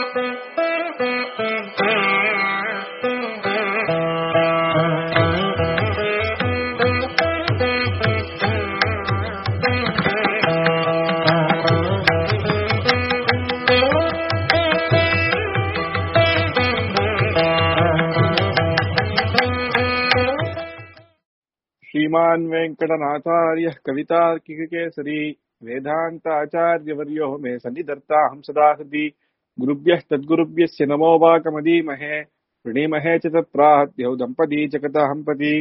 श्रीमान् वेङ्कटनाथार्यः कवितार्किककेसरी वेदान्ताचार्यवर्यो मे सन्निधत्ताहं सदा सति गुरुभ्यः तद्गुरुभ्यस्य नमो वाकमदीमहे वृणीमहे च तत्प्राहत्यौ दम्पती च कथहम्पति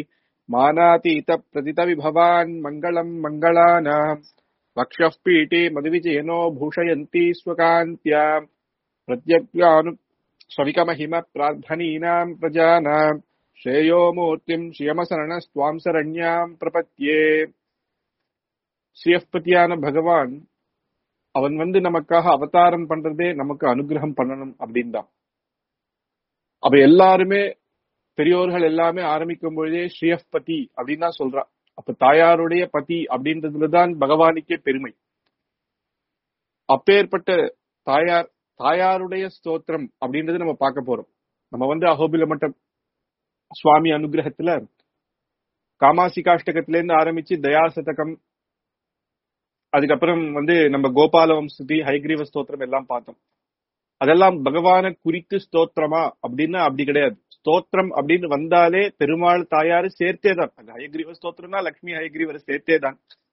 मानातीतप्रतितविभवान् मङ्गलम् मङ्गलानाम् वक्षः पीठे मधुविजयनो भूषयन्ति स्वकान्त्या प्रत्यप्यानु स्वविकमहिम प्रार्थनीनाम् प्रजानाम् श्रेयो மூர்த்திம் ஸ்ரீயமசரணஸ்துவாம் சரண்யாம் பிரபத்யே ஸ்ரீயப்பதியான பகவான் அவன் வந்து நமக்காக அவதாரம் பண்றதே நமக்கு அனுகிரகம் பண்ணணும் அப்படின்னு தான் அப்ப எல்லாருமே பெரியோர்கள் எல்லாமே ஆரம்பிக்கும் பொழுதே ஸ்ரீயப்பதி அப்படின்னு தான் சொல்றா அப்ப தாயாருடைய பதி அப்படின்றதுலதான் பகவானுக்கே பெருமை அப்பேற்பட்ட தாயார் தாயாருடைய ஸ்தோத்திரம் அப்படின்றது நம்ம பார்க்க போறோம் நம்ம வந்து அகோபில மட்டம் சுவாமி அனுகிரகத்துல காமாசி காஷ்டகத்துல இருந்து ஆரம்பிச்சு தயாசதகம் அதுக்கப்புறம் வந்து நம்ம கோபால வம்சதி ஹைகிரீவ ஸ்தோத்திரம் எல்லாம் பார்த்தோம் அதெல்லாம் பகவான குறித்து ஸ்தோத்திரமா அப்படின்னா அப்படி கிடையாது ஸ்தோத்திரம் அப்படின்னு வந்தாலே பெருமாள் தாயாரு சேர்த்தே தான் அந்த ஹயகிரீவ ஸ்தோத்திரம்னா லட்சுமி ஹயகிரீவரை சேர்த்தே தான்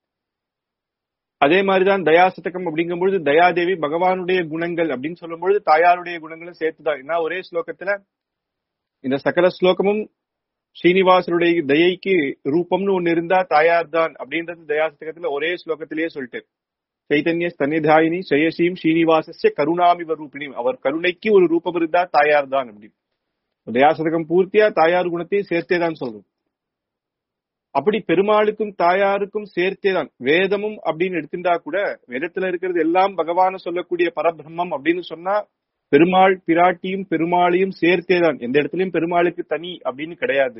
அதே மாதிரிதான் தயாசதகம் அப்படிங்கும்பொழுது தயாதேவி பகவானுடைய குணங்கள் அப்படின்னு சொல்லும் பொழுது தாயாருடைய குணங்களும் சேர்த்துதான் ஏன்னா ஒரே ஸ்லோகத்துல இந்த சகல ஸ்லோகமும் ஸ்ரீனிவாசருடைய தயைக்கு ரூபம்னு ஒண்ணு இருந்தா தாயார் தான் அப்படின்றது தயாசதகத்துல ஒரே ஸ்லோகத்திலேயே சொல்லிட்டு சைதன்ய ஸ்தன்னிதாயினி ஸ்ரேயசீம் ஸ்ரீனிவாசஸ்ய கருணாமிவ ரூபிணி அவர் கருணைக்கு ஒரு ரூபம் இருந்தா தாயார் தான் அப்படின்னு தயாசதகம் பூர்த்தியா தாயார் குணத்தையும் சேர்த்தே தான் சொல்றோம் அப்படி பெருமாளுக்கும் தாயாருக்கும் சேர்த்தே தான் வேதமும் அப்படின்னு எடுத்துட்டா கூட வேதத்துல இருக்கிறது எல்லாம் பகவான சொல்லக்கூடிய பரபிரம்மம் அப்படின்னு சொன்னா பெருமாள் பிராட்டியும் பெருமாளையும் சேர்த்தே தான் எந்த இடத்துலயும் பெருமாளுக்கு தனி அப்படின்னு கிடையாது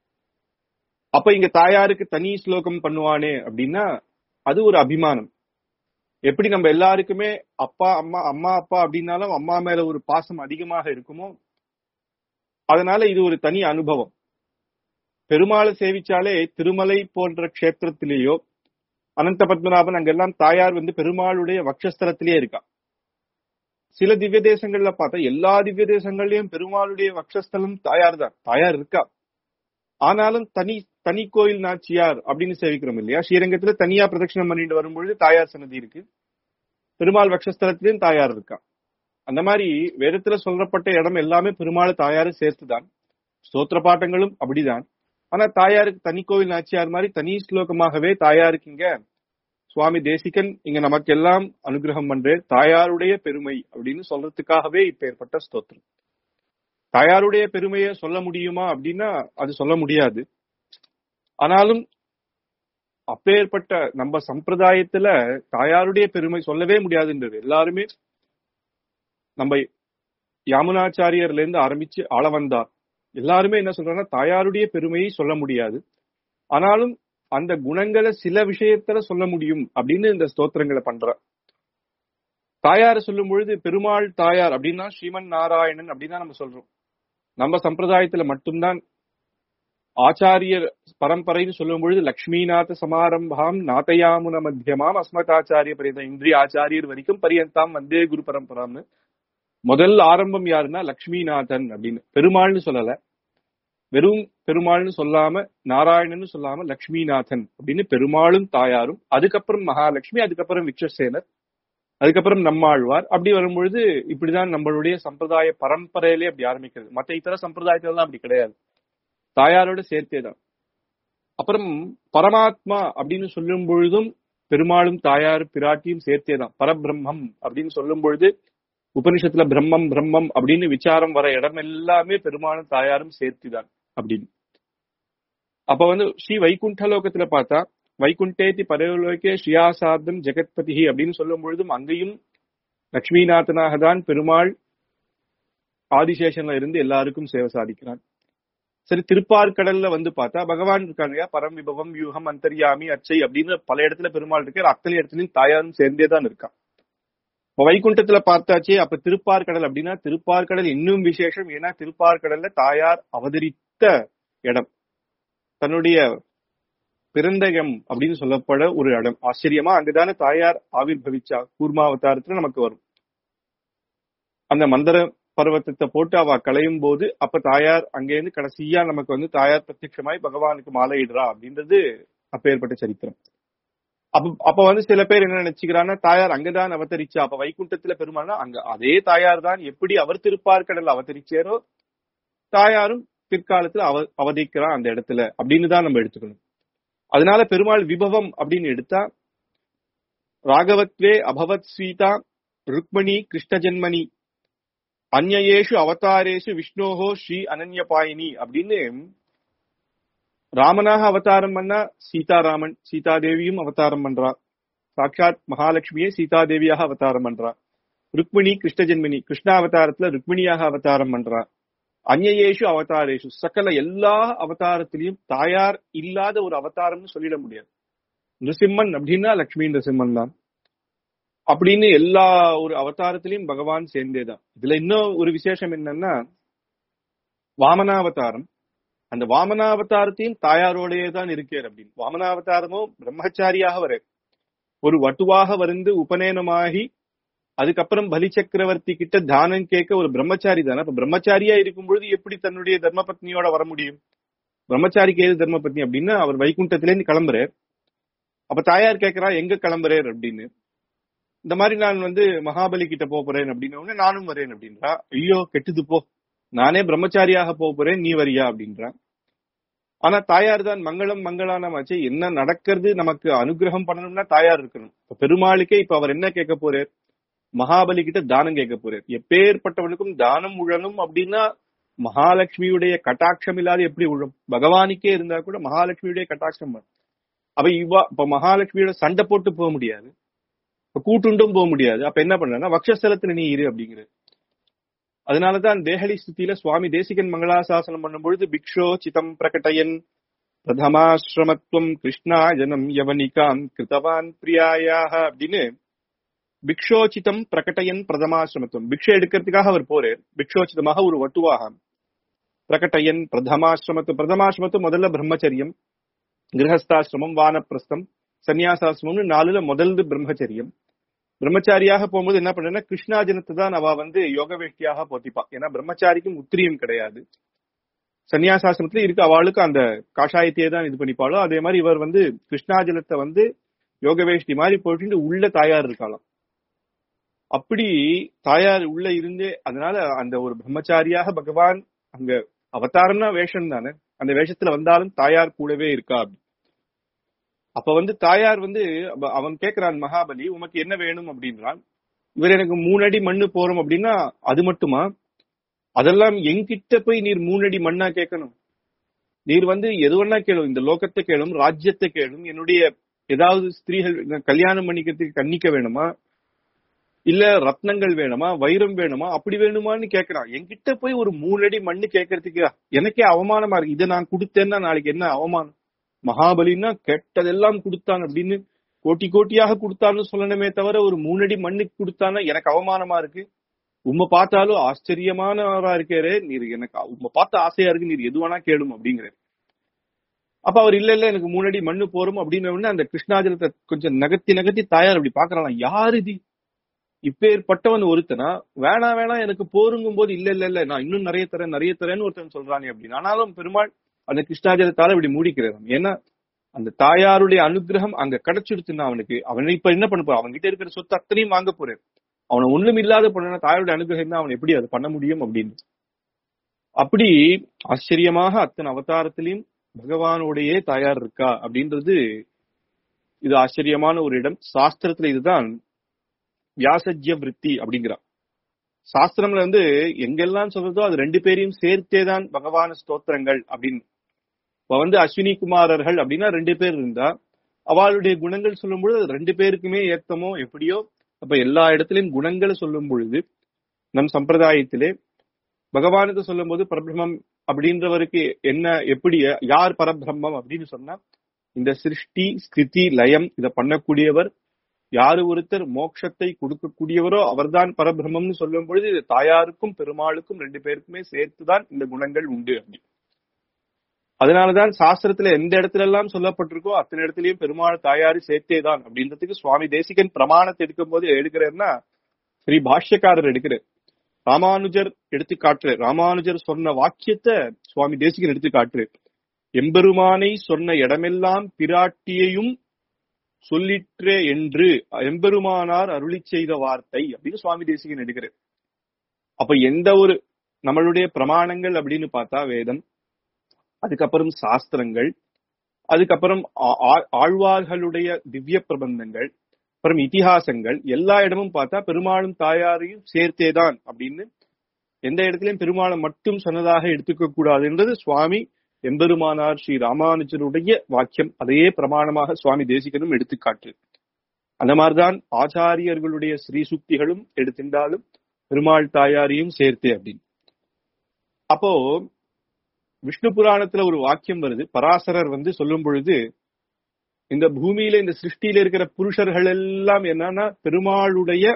அப்ப இங்க தாயாருக்கு தனி ஸ்லோகம் பண்ணுவானே அப்படின்னா அது ஒரு அபிமானம் எப்படி நம்ம எல்லாருக்குமே அப்பா அம்மா அம்மா அப்பா அப்படின்னாலும் அம்மா மேல ஒரு பாசம் அதிகமாக இருக்குமோ அதனால இது ஒரு தனி அனுபவம் பெருமாளை சேவிச்சாலே திருமலை போன்ற கஷேத்திரத்திலேயோ அனந்த பத்மநாபன் அங்கெல்லாம் தாயார் வந்து பெருமாளுடைய வக்ஷஸ்தலத்திலேயே இருக்கா சில திவ்ய தேசங்கள்ல பார்த்தா எல்லா திவ்ய தேசங்கள்லயும் பெருமாளுடைய வக்ஷஸ்தலம் தாயார் தான் தாயார் இருக்கா ஆனாலும் தனி தனி கோயில் நாச்சியார் அப்படின்னு சேவிக்கிறோம் இல்லையா ஸ்ரீரங்கத்துல தனியா பிரதட்சணம் பண்ணிட்டு வரும்பொழுது தாயார் சன்னதி இருக்கு பெருமாள் வக்ஷஸ்தலத்திலயும் தாயார் இருக்கா அந்த மாதிரி வேதத்துல சொல்லப்பட்ட இடம் எல்லாமே பெருமாள் தாயாரு சேர்த்துதான் ஸ்தோத்திர பாட்டங்களும் அப்படிதான் ஆனா தாயாருக்கு தனி கோவில் நாச்சியார் மாதிரி தனி ஸ்லோகமாகவே தாயாருக்கு இங்க சுவாமி தேசிகன் இங்க நமக்கு எல்லாம் அனுகிரகம் பண்றேன் தாயாருடைய பெருமை அப்படின்னு சொல்றதுக்காகவே இப்ப ஏற்பட்ட ஸ்தோத்திரம் தாயாருடைய பெருமையை சொல்ல முடியுமா அப்படின்னா அது சொல்ல முடியாது ஆனாலும் அப்பேற்பட்ட நம்ம சம்பிரதாயத்துல தாயாருடைய பெருமை சொல்லவே முடியாதுன்றது எல்லாருமே நம்ம யாமுனாச்சாரியர்ல இருந்து ஆரம்பிச்சு ஆள வந்தார் எல்லாருமே என்ன சொல்றாங்கன்னா தாயாருடைய பெருமையை சொல்ல முடியாது ஆனாலும் அந்த குணங்களை சில விஷயத்துல சொல்ல முடியும் அப்படின்னு இந்த ஸ்தோத்திரங்களை பண்ற தாயார சொல்லும் பொழுது பெருமாள் தாயார் அப்படின்னா ஸ்ரீமன் நாராயணன் அப்படின்னு நம்ம சொல்றோம் நம்ம சம்பிரதாயத்துல மட்டும்தான் ஆச்சாரியர் பரம்பரைன்னு சொல்லும் பொழுது லக்ஷ்மிநாத சமாரம்பாம் நாதயாமுன மத்தியமாம் அஸ்மதாச்சாரிய பரியந்த இந்திரிய ஆச்சாரியர் வரைக்கும் பரியந்தாம் வந்தே குரு பரம்பராம்னு முதல் ஆரம்பம் யாருன்னா லக்ஷ்மிநாதன் அப்படின்னு பெருமாள்னு சொல்லல வெறும் பெருமாள்னு சொல்லாம நாராயணன்னு சொல்லாம லக்ஷ்மிநாதன் அப்படின்னு பெருமாளும் தாயாரும் அதுக்கப்புறம் மகாலட்சுமி அதுக்கப்புறம் விக்ஷசேனர் அதுக்கப்புறம் நம்மாழ்வார் அப்படி வரும்பொழுது இப்படிதான் நம்மளுடைய சம்பிரதாய பரம்பரையிலே அப்படி ஆரம்பிக்கிறது மத்த இத்தர சம்பிரதாயத்திலாம் அப்படி கிடையாது தாயாரோட சேர்த்தே தான் அப்புறம் பரமாத்மா அப்படின்னு சொல்லும் பொழுதும் பெருமாளும் தாயார் பிராட்டியும் சேர்த்தே தான் பரபிரம்மம் அப்படின்னு சொல்லும் பொழுது உபனிஷத்துல பிரம்மம் பிரம்மம் அப்படின்னு விசாரம் வர இடம் எல்லாமே பெருமாளும் தாயாரும் சேர்த்துதான் அப்படின்னு அப்ப வந்து ஸ்ரீ வைகுண்ட லோகத்துல பார்த்தா வைகுண்டேதி பரலோகே ஸ்ரீயாசார்த்தம் ஜெகத்பதி அப்படின்னு சொல்லும் பொழுதும் அங்கேயும் லட்சுமிநாதனாக தான் பெருமாள் ஆதிசேஷன்ல இருந்து எல்லாருக்கும் சேவை சாதிக்கிறான் சரி திருப்பார்கடல்ல வந்து பார்த்தா பகவான் இருக்காங்க இல்லையா பரம் விபவம் வியூகம் அந்தர்யாமி அச்சை அப்படின்னு பல இடத்துல பெருமாள் இருக்கு அத்தனை இடத்துலயும் தாயாரும் சேர்ந்தே தான் இருக்கான் இப்ப வைகுண்டத்துல பார்த்தாச்சே அப்ப திருப்பார்கடல் அப்படின்னா திருப்பார்கடல் இன்னும் விசேஷம் ஏன்னா திருப்பார்கடல்ல தாயார் அவதரித்த இடம் தன்னுடைய பிறந்தகம் அப்படின்னு சொல்லப்பட ஒரு இடம் ஆச்சரியமா அங்கதானே தாயார் ஆவிர் பவிச்சா கூர்மாவதாரத்துல நமக்கு வரும் அந்த மந்திர பர்வத்தத்தை போட்டு அவ களையும் போது அப்ப தாயார் அங்கேருந்து கடைசியா நமக்கு வந்து தாயார் பிரத்யட்சமாய் பகவானுக்கு மாலையிடுறா அப்படின்றது அப்பேற்பட்ட சரித்திரம் அப்ப அப்ப வந்து சில பேர் என்ன நினைச்சுக்கிறான்னா தாயார் அங்கதான் அவதரிச்சா அப்ப வைகுண்டத்துல பெருமாள்னா அங்க அதே தாயார் தான் எப்படி அவர் திருப்பார்கடல் அவதரிச்சாரோ தாயாரும் பிற்காலத்துல அவ அவதரிக்கிறா அந்த இடத்துல அப்படின்னு தான் நம்ம எடுத்துக்கணும் அதனால பெருமாள் விபவம் அப்படின்னு எடுத்தா ராகவத்வே அபவத் ஸ்வீதா ருக்மணி கிருஷ்ண ஜென்மணி அந்நயேஷு அவதாரேஷு விஷ்ணோஹோ ஸ்ரீ அனன்யபாயினி அப்படின்னு ராமனாக அவதாரம் பண்ணா சீதாராமன் சீதாதேவியும் அவதாரம் பண்றா சாட்சாத் மகாலட்சுமியே சீதாதேவியாக அவதாரம் பண்றா ருக்மிணி கிருஷ்ண ஜென்மினி கிருஷ்ண அவதாரத்துல ருக்மிணியாக அவதாரம் பண்றா அந்நயேஷு அவதாரேஷு சகல எல்லா அவதாரத்திலையும் தாயார் இல்லாத ஒரு அவதாரம்னு சொல்லிட முடியாது நிருசிம்மன் அப்படின்னா லட்சுமி நிருசிம்மன் தான் அப்படின்னு எல்லா ஒரு அவதாரத்திலையும் பகவான் சேர்ந்தேதான் இதுல இன்னும் ஒரு விசேஷம் என்னன்னா வாமனாவதாரம் அந்த வாமனாவதாரத்தையும் தாயாரோடையே தான் இருக்கார் அப்படின்னு வாமனாவதாரமோ பிரம்மச்சாரியாக வர ஒரு வட்டுவாக வந்து உபநயனமாகி அதுக்கப்புறம் பலி சக்கரவர்த்தி கிட்ட தானம் கேட்க ஒரு பிரம்மச்சாரி தானே அப்ப பிரம்மச்சாரியா இருக்கும் பொழுது எப்படி தன்னுடைய தர்ம பத்னியோட வர முடியும் பிரம்மச்சாரிக்கு ஏது தர்ம பத்னி அப்படின்னா அவர் வைகுண்டத்துல இருந்து கிளம்புறார் அப்ப தாயார் கேட்கிறா எங்க கிளம்புறார் அப்படின்னு இந்த மாதிரி நான் வந்து மகாபலி கிட்ட போக போறேன் அப்படின்னு உடனே நானும் வரேன் அப்படின்றா ஐயோ கெட்டுது போ நானே பிரம்மச்சாரியாக போக போறேன் நீ வரியா அப்படின்றான் ஆனா தாயார் தான் மங்களம் மங்களானமாச்சு என்ன நடக்கிறது நமக்கு அனுகிரகம் பண்ணணும்னா தாயார் இருக்கணும் இப்ப பெருமாளுக்கே இப்ப அவர் என்ன கேட்க போறார் மகாபலி கிட்ட தானம் கேட்க போறார் எப்பேற்பட்டவனுக்கும் தானம் உழணும் அப்படின்னா மகாலட்சுமியுடைய கட்டாட்சம் இல்லாத எப்படி உழும் பகவானுக்கே இருந்தா கூட மகாலட்சுமியுடைய கட்டாட்சம் வரும். அப்ப இவா இப்ப மகாலட்சுமியோட சண்டை போட்டு போக முடியாது இப்ப கூட்டுண்டும் போக முடியாது அப்ப என்ன பண்றேன்னா வக்ஷஸ்தலத்துல நீ இரு அப்படிங்கிறது அதனாலதான் தேஹலி ஸ்துதியில சுவாமி தேசிகன் மங்களாசாசனம் பண்ணும்பொழுது பிக்ஷோ சிதம் பிரகட்டயன் பிரதமாசிரமத்துவம் கிருஷ்ணா ஜனம் யவனிகாம் கிருத்தவான் பிரியாயாக அப்படின்னு பிக்ஷோச்சிதம் பிரகட்டயன் பிரதமாசிரமத்துவம் பிக்ஷை எடுக்கிறதுக்காக அவர் போறார் பிக்ஷோச்சிதமாக ஒரு வட்டுவாக பிரகட்டயன் பிரதமாசிரமத்து பிரதமாசிரமத்து முதல்ல பிரம்மச்சரியம் கிரகஸ்தாசிரமம் வானப்பிரஸ்தம் சன்னியாசாசிரமம்னு நாலுல முதல்து பிரம்மச்சரியம் பிரம்மச்சாரியாக போகும்போது என்ன பண்றேன்னா கிருஷ்ணாஜனத்தை தான் அவ வந்து யோக வேஷ்டியாக போத்திப்பா ஏன்னா பிரம்மச்சாரிக்கும் உத்திரியம் கிடையாது சன்னியாசாசிரமத்துல இருக்கு அவளுக்கு அந்த காஷாயத்தையே தான் இது பண்ணிப்பாளோ அதே மாதிரி இவர் வந்து கிருஷ்ணாஜலத்தை வந்து யோக வேஷ்டி மாதிரி போட்டு உள்ள தாயார் இருக்கலாம் அப்படி தாயார் உள்ள இருந்து அதனால அந்த ஒரு பிரம்மச்சாரியாக பகவான் அங்க அவதாரம்னா வேஷம் தானே அந்த வேஷத்துல வந்தாலும் தாயார் கூடவே இருக்கா அப்படி அப்ப வந்து தாயார் வந்து அவ- அவன் கேக்குறான் மகாபலி உமக்கு என்ன வேணும் அப்படின்றான் இவர் எனக்கு மூணடி மண்ணு போறோம் அப்படின்னா அது மட்டுமா அதெல்லாம் என்கிட்ட போய் நீர் மூணடி மண்ணா கேட்கணும் நீர் வந்து எது வேணா கேளும் இந்த லோகத்தை கேளும் ராஜ்யத்தை கேளும் என்னுடைய ஏதாவது ஸ்திரீகள் நான் கல்யாணம் பண்ணிக்கிறதுக்கு கன்னிக்க வேணுமா இல்ல ரத்னங்கள் வேணுமா வைரம் வேணுமா அப்படி வேணுமான்னு கேக்குறான் என்கிட்ட போய் ஒரு மூணடி மண்ணு கேட்கறதுக்கு எனக்கே அவமானமா இருக்கு இதை நான் கொடுத்தேன்னா நாளைக்கு என்ன அவமானம் மகாபலின்னா கெட்டதெல்லாம் கொடுத்தான் அப்படின்னு கோட்டி கோட்டியாக கொடுத்தான்னு சொல்லணுமே தவிர ஒரு மூணடி மண்ணுக்கு கொடுத்தானா எனக்கு அவமானமா இருக்கு உம்மை பார்த்தாலும் ஆச்சரியமானவரா இருக்காரு நீர் எனக்கு உம்மை பார்த்த ஆசையா இருக்கு நீர் எது வேணா கேளும் அப்படிங்கிறாரு அப்ப அவர் இல்ல இல்ல எனக்கு மூணடி மண்ணு போறோம் அப்படின்னு உடனே அந்த கிருஷ்ணாஜலத்தை கொஞ்சம் நகர்த்தி நகர்த்தி தாயார் அப்படி பாக்குறாங்க யாரு இது இப்பேற்பட்டவன் ஒருத்தனா வேணா வேணா எனக்கு போருங்கும் போது இல்ல இல்ல இல்ல நான் இன்னும் நிறைய தரேன் நிறைய தரேன்னு ஒருத்தன் சொல்றானே அப்படின்னு ஆனாலும் பெருமாள் அந்த கிருஷ்ணாஜலத்தால இப்படி மூடிக்கிறான் ஏன்னா அந்த தாயாருடைய அனுகிரகம் அங்க கிடைச்சிடுச்சுன்னா அவனுக்கு அவன் இப்ப என்ன பண்ண போறான் அவன்கிட்ட இருக்கிற சொத்து அத்தனையும் வாங்க போறான் அவனை ஒண்ணும் இல்லாத பண்ணா தாயாருடைய அனுகிரகம் தான் அவன் எப்படி அதை பண்ண முடியும் அப்படின்னு அப்படி ஆச்சரியமாக அத்தனை அவதாரத்திலையும் பகவானுடைய தாயார் இருக்கா அப்படின்றது இது ஆச்சரியமான ஒரு இடம் சாஸ்திரத்துல இதுதான் வியாசஜ்ய விருத்தி அப்படிங்கிறா சாஸ்திரம்ல வந்து எங்கெல்லாம் சொல்றதோ அது ரெண்டு பேரையும் சேர்த்தேதான் பகவான ஸ்தோத்திரங்கள் அப்படின்னு இப்ப வந்து அஸ்வினி குமாரர்கள் அப்படின்னா ரெண்டு பேர் இருந்தா அவளுடைய குணங்கள் சொல்லும் பொழுது அது ரெண்டு பேருக்குமே ஏத்தமோ எப்படியோ அப்ப எல்லா இடத்துலயும் குணங்களை சொல்லும் பொழுது நம் சம்பிரதாயத்திலே பகவானுக்கு சொல்லும் போது பரபிரம்மம் அப்படின்றவருக்கு என்ன எப்படி யார் பரபிரம்மம் அப்படின்னு சொன்னா இந்த சிருஷ்டி ஸ்திதி லயம் இத பண்ணக்கூடியவர் யாரு ஒருத்தர் மோட்சத்தை கொடுக்கக்கூடியவரோ அவர்தான் பரபிரம்மம்னு சொல்லும் பொழுது இது தாயாருக்கும் பெருமாளுக்கும் ரெண்டு பேருக்குமே சேர்த்துதான் இந்த குணங்கள் உண்டு அப்படி அதனாலதான் சாஸ்திரத்துல எந்த இடத்துல எல்லாம் சொல்லப்பட்டிருக்கோ அத்தனை இடத்துலயும் பெருமாள் தாயாரு சேர்த்தேதான் அப்படின்றதுக்கு சுவாமி தேசிகன் பிரமாணத்தை எடுக்கும் போது எடுக்கிறேன்னா ஸ்ரீ பாஷ்யக்காரர் எடுக்கிறார் ராமானுஜர் எடுத்து காட்டுறார் ராமானுஜர் சொன்ன வாக்கியத்தை சுவாமி தேசிகன் எடுத்து காட்டுறார் எம்பெருமானை சொன்ன இடமெல்லாம் பிராட்டியையும் சொல்லிற்றே என்று எம்பெருமானார் அருளி செய்த வார்த்தை அப்படின்னு சுவாமி தேசிகன் எடுக்கிறார் அப்ப எந்த ஒரு நம்மளுடைய பிரமாணங்கள் அப்படின்னு பார்த்தா வேதம் அதுக்கப்புறம் சாஸ்திரங்கள் அதுக்கப்புறம் ஆ- ஆ- ஆழ்வார்களுடைய திவ்ய பிரபந்தங்கள் அப்புறம் இதிகாசங்கள் எல்லா இடமும் பார்த்தா பெருமாளும் தாயாரையும் சேர்த்தேதான் அப்படின்னு எந்த இடத்துலயும் பெருமாளை மட்டும் சொன்னதாக எடுத்துக்க கூடாதுன்றது சுவாமி எம்பெருமானார் ஸ்ரீ ராமானுஜருடைய வாக்கியம் அதையே பிரமாணமாக சுவாமி தேசிகனும் எடுத்துக்காட்டு அந்த மாதிரிதான் ஆச்சாரியர்களுடைய ஸ்ரீசுக்திகளும் எடுத்திருந்தாலும் பெருமாள் தாயாரையும் சேர்த்தே அப்படின்னு அப்போ விஷ்ணு புராணத்துல ஒரு வாக்கியம் வருது பராசரர் வந்து சொல்லும் பொழுது இந்த பூமியில இந்த சிருஷ்டியில இருக்கிற புருஷர்கள் எல்லாம் என்னன்னா பெருமாளுடைய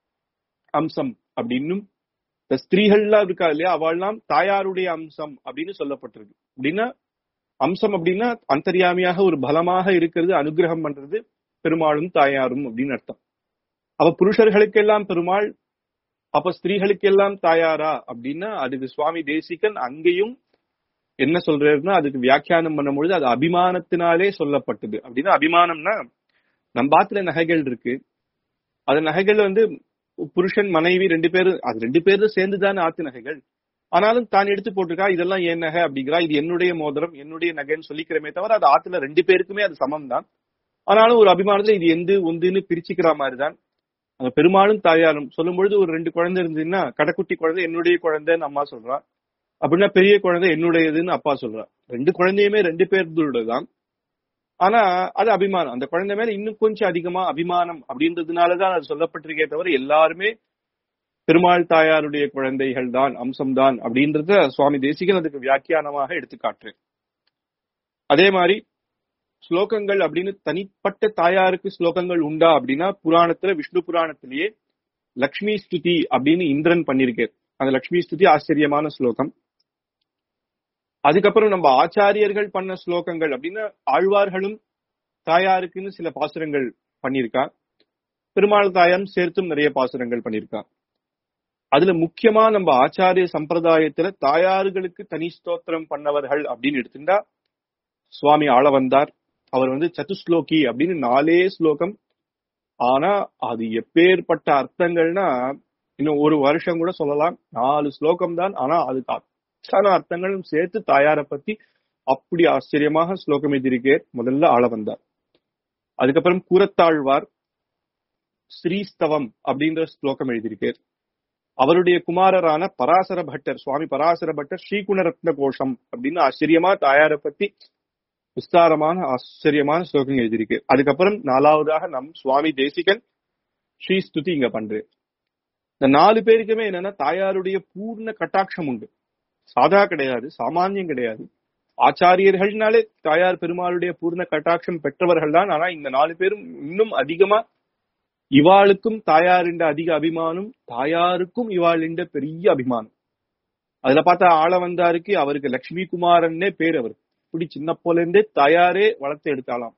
அம்சம் அப்படின்னும் இந்த ஸ்திரீகள்லாம் இருக்கா இல்லையா அவள்லாம் தாயாருடைய அம்சம் அப்படின்னு சொல்லப்பட்டிருக்கு அப்படின்னா அம்சம் அப்படின்னா அந்தர்யாமியாக ஒரு பலமாக இருக்கிறது அனுகிரகம் பண்றது பெருமாளும் தாயாரும் அப்படின்னு அர்த்தம் அப்ப புருஷர்களுக்கெல்லாம் பெருமாள் அப்ப ஸ்திரீகளுக்கெல்லாம் தாயாரா அப்படின்னா அதுக்கு சுவாமி தேசிகன் அங்கேயும் என்ன சொல்றாருன்னா அதுக்கு வியாக்கியானம் பண்ணும்பொழுது அது அபிமானத்தினாலே சொல்லப்பட்டது அப்படின்னா அபிமானம்னா நம்ம பாத்துல நகைகள் இருக்கு அது நகைகள் வந்து புருஷன் மனைவி ரெண்டு பேரும் அது ரெண்டு பேரும் சேர்ந்துதானே ஆத்து நகைகள் ஆனாலும் தான் எடுத்து போட்டிருக்கா இதெல்லாம் என் நகை அப்படிங்கிறா இது என்னுடைய மோதிரம் என்னுடைய நகைன்னு சொல்லிக்கிறமே தவிர அது ஆத்துல ரெண்டு பேருக்குமே அது சமம் தான் ஆனாலும் ஒரு அபிமானத்துல இது எந்து ஒந்துன்னு பிரிச்சுக்கிற மாதிரி தான் அந்த பெருமாளும் தாயாரும் சொல்லும் பொழுது ஒரு ரெண்டு குழந்தை இருந்ததுன்னா கடைக்குட்டி குழந்தை என்னுடைய குழந்தைன்னு அம்மா சொல்றா அப்படின்னா பெரிய குழந்தை என்னுடையதுன்னு அப்பா சொல்றா ரெண்டு குழந்தையுமே ரெண்டு பேருதான் ஆனா அது அபிமானம் அந்த குழந்தை மேல இன்னும் கொஞ்சம் அதிகமா அபிமானம் அப்படின்றதுனாலதான் அது சொல்லப்பட்டிருக்கே தவிர எல்லாருமே பெருமாள் தாயாருடைய குழந்தைகள் தான் அம்சம்தான் அப்படின்றத சுவாமி தேசிகன் அதுக்கு வியாக்கியானமாக எடுத்து காட்டுறேன் அதே மாதிரி ஸ்லோகங்கள் அப்படின்னு தனிப்பட்ட தாயாருக்கு ஸ்லோகங்கள் உண்டா அப்படின்னா புராணத்துல விஷ்ணு புராணத்திலேயே லக்ஷ்மி ஸ்துதி அப்படின்னு இந்திரன் பண்ணிருக்கார் அந்த லக்ஷ்மி ஸ்துதி ஆச்சரியமான ஸ்லோகம் அதுக்கப்புறம் நம்ம ஆச்சாரியர்கள் பண்ண ஸ்லோகங்கள் அப்படின்னா ஆழ்வார்களும் தாயாருக்குன்னு சில பாசுரங்கள் பண்ணியிருக்கா பெருமாள் தாயாரும் சேர்த்தும் நிறைய பாசுரங்கள் பண்ணியிருக்கா அதுல முக்கியமா நம்ம ஆச்சாரிய சம்பிரதாயத்துல தாயார்களுக்கு தனி ஸ்தோத்திரம் பண்ணவர்கள் அப்படின்னு எடுத்துட்டா சுவாமி ஆள வந்தார் அவர் வந்து சதுஸ்லோகி அப்படின்னு நாலே ஸ்லோகம் ஆனா அது எப்பேற்பட்ட அர்த்தங்கள்னா இன்னும் ஒரு வருஷம் கூட சொல்லலாம் நாலு ஸ்லோகம் தான் ஆனா அதுக்கு அத்தனை அர்த்தங்களும் சேர்த்து தாயாரை பத்தி அப்படி ஆச்சரியமாக ஸ்லோகம் எழுதியிருக்கே முதல்ல ஆள வந்தார் அதுக்கப்புறம் கூரத்தாழ்வார் ஸ்ரீஸ்தவம் அப்படின்ற ஸ்லோகம் எழுதியிருக்கார் அவருடைய குமாரரான பராசர பட்டர் சுவாமி பராசர பட்டர் ஸ்ரீகுணரத்ன கோஷம் அப்படின்னு ஆச்சரியமா தாயாரை பத்தி விஸ்தாரமான ஆச்சரியமான ஸ்லோகம் எழுதியிருக்கு அதுக்கப்புறம் நாலாவதாக நம் சுவாமி தேசிகன் ஸ்ரீ ஸ்துதி இங்க பண்றாரு இந்த நாலு பேருக்குமே என்னன்னா தாயாருடைய பூர்ண கட்டாட்சம் உண்டு சாதா கிடையாது சாமானியம் கிடையாது ஆச்சாரியர்கள்னாலே தாயார் பெருமாளுடைய பூர்ண கட்டாட்சம் பெற்றவர்கள் தான் ஆனா இந்த நாலு பேரும் இன்னும் அதிகமா இவாளுக்கும் தாயாரிண்ட அதிக அபிமானம் தாயாருக்கும் இவாளிண்ட பெரிய அபிமானம் அதுல பார்த்தா ஆள வந்தாருக்கு அவருக்கு லட்சுமி குமாரன்னே பேர் அவர் இப்படி சின்ன போல இருந்தே தாயாரே வளர்த்து எடுத்தாலாம்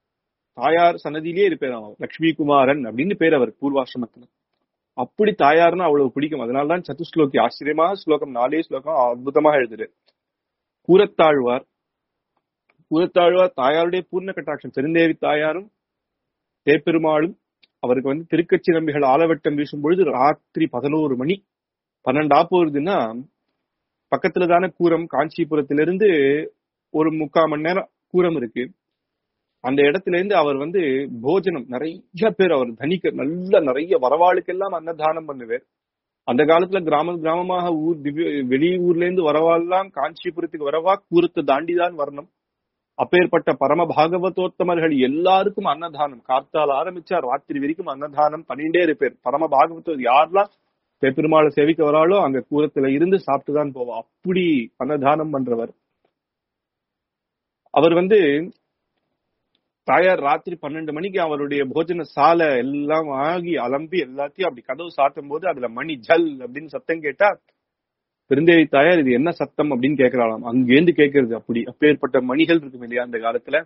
தாயார் சன்னதியிலே இருப்பேன் அவர் லட்சுமி குமாரன் அப்படின்னு பேர் அவர் பூர்வாசிரமத்துல அப்படி தாயார்னு அவ்வளவு பிடிக்கும் அதனாலதான் சதுஸ்லோகி ஆச்சரியமாக ஸ்லோகம் நாலே ஸ்லோகம் அற்புதமாக எழுதுரு கூரத்தாழ்வார் கூரத்தாழ்வார் தாயாருடைய பூர்ண கட்டாட்சம் பெருந்தேவி தாயாரும் தேப்பெருமாளும் அவருக்கு வந்து திருக்கச்சி நம்பிகள் ஆலவட்டம் வீசும் பொழுது ராத்திரி பதினோரு மணி பன்னெண்டா போகுதுன்னா பக்கத்துல தானே கூரம் காஞ்சிபுரத்திலிருந்து ஒரு முக்கால் மணி நேரம் கூரம் இருக்கு அந்த இடத்துல இருந்து அவர் வந்து போஜனம் நிறைய பேர் அவர் தனிக்க நல்ல நிறைய வரவாளுக்கெல்லாம் அன்னதானம் பண்ணுவார் அந்த காலத்துல கிராம கிராமமாக ஊர் திவ்ய வெளியூர்ல இருந்து வரவாள்லாம் காஞ்சிபுரத்துக்கு வரவா கூரத்தை தாண்டிதான் வரணும் அப்பேற்பட்ட பரம பாகவதோத்தமர்கள் எல்லாருக்கும் அன்னதானம் கார்த்தால் ஆரம்பிச்சா ராத்திரி வரைக்கும் அன்னதானம் பண்ணிட்டே இருப்பார் பரம பாகவதோ யாரெல்லாம் பெருமாளை சேவிக்க வராளோ அங்க கூரத்துல இருந்து சாப்பிட்டுதான் போவா அப்படி அன்னதானம் பண்றவர் அவர் வந்து தாயார் ராத்திரி பன்னெண்டு மணிக்கு அவருடைய போஜன சாலை எல்லாம் ஆகி அலம்பி எல்லாத்தையும் அப்படி கதவு சாத்தும் போது அதுல மணி ஜல் அப்படின்னு சத்தம் கேட்டா பெருந்தேவி தாயார் இது என்ன சத்தம் அப்படின்னு கேட்கிறாளாம் அங்கேருந்து கேட்கறது அப்படி அப்பேற்பட்ட மணிகள் இருக்கும் இல்லையா அந்த காலத்துல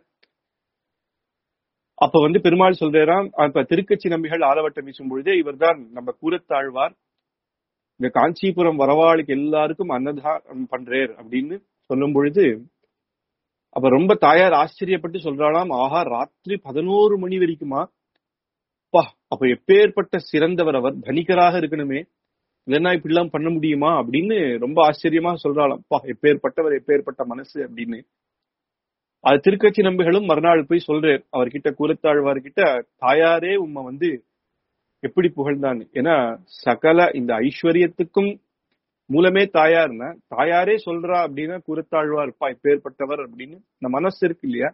அப்ப வந்து பெருமாள் சொல்றாராம் அப்ப திருக்கட்சி நம்பிகள் ஆலவட்டம் வீசும் பொழுதே இவர்தான் நம்ம கூறத்தாழ்வார் இந்த காஞ்சிபுரம் வரவாளுக்கு எல்லாருக்கும் அன்னதானம் பண்றேர் அப்படின்னு சொல்லும் பொழுது அப்ப ரொம்ப தாயார் ஆச்சரியப்பட்டு சொல்றாளாம் ஆஹா ராத்திரி பதினோரு மணி வரைக்குமா பா அப்ப எப்பேற்பட்ட சிறந்தவர் அவர் தனிகராக இருக்கணுமே இல்லைன்னா இப்படி எல்லாம் பண்ண முடியுமா அப்படின்னு ரொம்ப ஆச்சரியமா சொல்றாளாம் பா எப்பேற்பட்டவர் எப்பேற்பட்ட மனசு அப்படின்னு அது திருக்கட்சி நம்பிகளும் மறுநாள் போய் சொல்றார் அவர்கிட்ட கூறத்தாழ்வார்கிட்ட தாயாரே உம்மை வந்து எப்படி புகழ்ந்தான் ஏன்னா சகல இந்த ஐஸ்வர்யத்துக்கும் மூலமே தாயார்னா தாயாரே சொல்றா அப்படின்னா கூறத்தாழ்வார் இருப்பா இப்பேற்பட்டவர் அப்படின்னு இந்த மனசு இருக்கு இல்லையா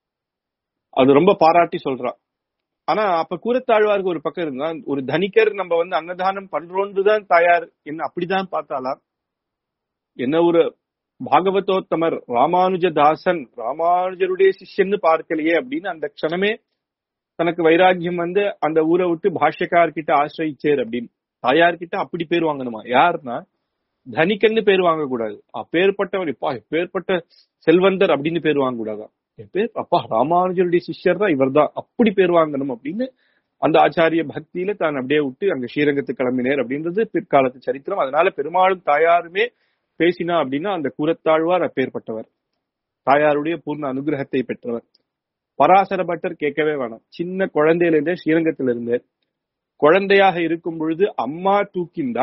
அது ரொம்ப பாராட்டி சொல்றா ஆனா அப்ப கூறத்தாழ்வாருக்கு ஒரு பக்கம் இருந்தா ஒரு தனிக்கர் நம்ம வந்து அன்னதானம் பண்றோன்றுதான் தாயார் என்ன அப்படிதான் பார்த்தாளா என்ன ஒரு பாகவதோத்தமர் ராமானுஜதாசன் ராமானுஜருடைய சிஷ்யன்னு பார்க்கலையே அப்படின்னு அந்த க்ஷணமே தனக்கு வைராக்கியம் வந்து அந்த ஊரை விட்டு பாஷ்யக்கார்கிட்ட ஆசிரியிச்சேர் அப்படின்னு தாயார்கிட்ட அப்படி பேர் வாங்கணுமா யாருன்னா தனிக்கன்னு பேர் வாங்கக்கூடாது அப்பேற்பட்டவர் இப்பா எப்பேற்பட்ட செல்வந்தர் அப்படின்னு பேர் வாங்க கூடாதான் பேர் அப்பா ராமானுஜருடைய சிஷ்யர் தான் இவர் தான் அப்படி பேர் வாங்கணும் அப்படின்னு அந்த ஆச்சாரிய பக்தியில தான் அப்படியே விட்டு அங்க ஸ்ரீரங்கத்துக்கு கிளம்பினேர் அப்படின்றது பிற்காலத்து சரித்திரம் அதனால பெருமாளும் தாயாருமே பேசினா அப்படின்னா அந்த கூறத்தாழ்வார் அப்பேற்பட்டவர் தாயாருடைய பூர்ண அனுகிரகத்தை பெற்றவர் பராசர பட்டர் கேட்கவே வேணாம் சின்ன குழந்தையில இருந்தே ஸ்ரீரங்கத்துல இருந்து குழந்தையாக இருக்கும் பொழுது அம்மா தூக்கிந்தா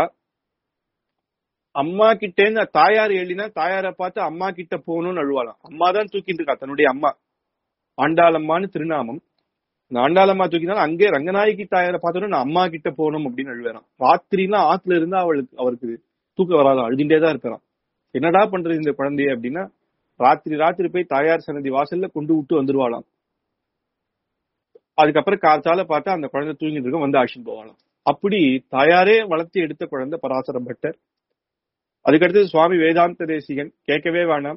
அம்மா கிட்டேந்து தாயார் எழுதினா தாயாரை பார்த்து அம்மா கிட்ட போகணும்னு அழுவாளாம் அம்மா தான் தூக்கிட்டு இருக்கா தன்னுடைய அம்மா ஆண்டாளம்மான்னு திருநாமம் இந்த ஆண்டாளம்மா தூக்கினாலும் அங்கே ரங்கநாயகி தாயாரை பார்த்தோன்னா நான் அம்மா கிட்ட போகணும் அப்படின்னு அழுவேறான் ராத்திரிலாம் ஆத்துல இருந்தா அவளுக்கு அவருக்கு தூக்கம் வராது அழுதுண்டே தான் இருக்கிறான் என்னடா பண்றது இந்த குழந்தைய அப்படின்னா ராத்திரி ராத்திரி போய் தாயார் சன்னதி வாசல்ல கொண்டு விட்டு வந்துருவாளாம் அதுக்கப்புறம் காத்தால பார்த்தா அந்த குழந்தை தூங்கிட்டு இருக்கும் வந்து அழிச்சுட்டு போவாளாம் அப்படி தாயாரே வளர்த்து எடுத்த குழந்தை பராசர பட்டர் அதுக்கடுத்து சுவாமி வேதாந்த தேசிகன் கேட்கவே வேணாம்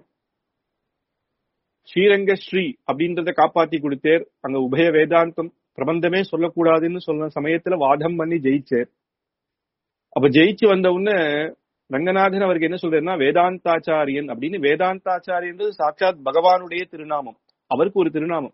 ஸ்ரீரங்க ஸ்ரீ அப்படின்றத காப்பாத்தி கொடுத்தேர் அங்க உபய வேதாந்தம் பிரபந்தமே சொல்லக்கூடாதுன்னு சொன்ன சமயத்துல வாதம் பண்ணி ஜெயிச்சேர் அப்ப ஜெயிச்சு வந்த உடனே ரங்கநாதன் அவருக்கு என்ன சொல்றாருன்னா வேதாந்தாச்சாரியன் அப்படின்னு வேதாந்தாச்சாரியன்றது சாட்சாத் பகவானுடைய திருநாமம் அவருக்கு ஒரு திருநாமம்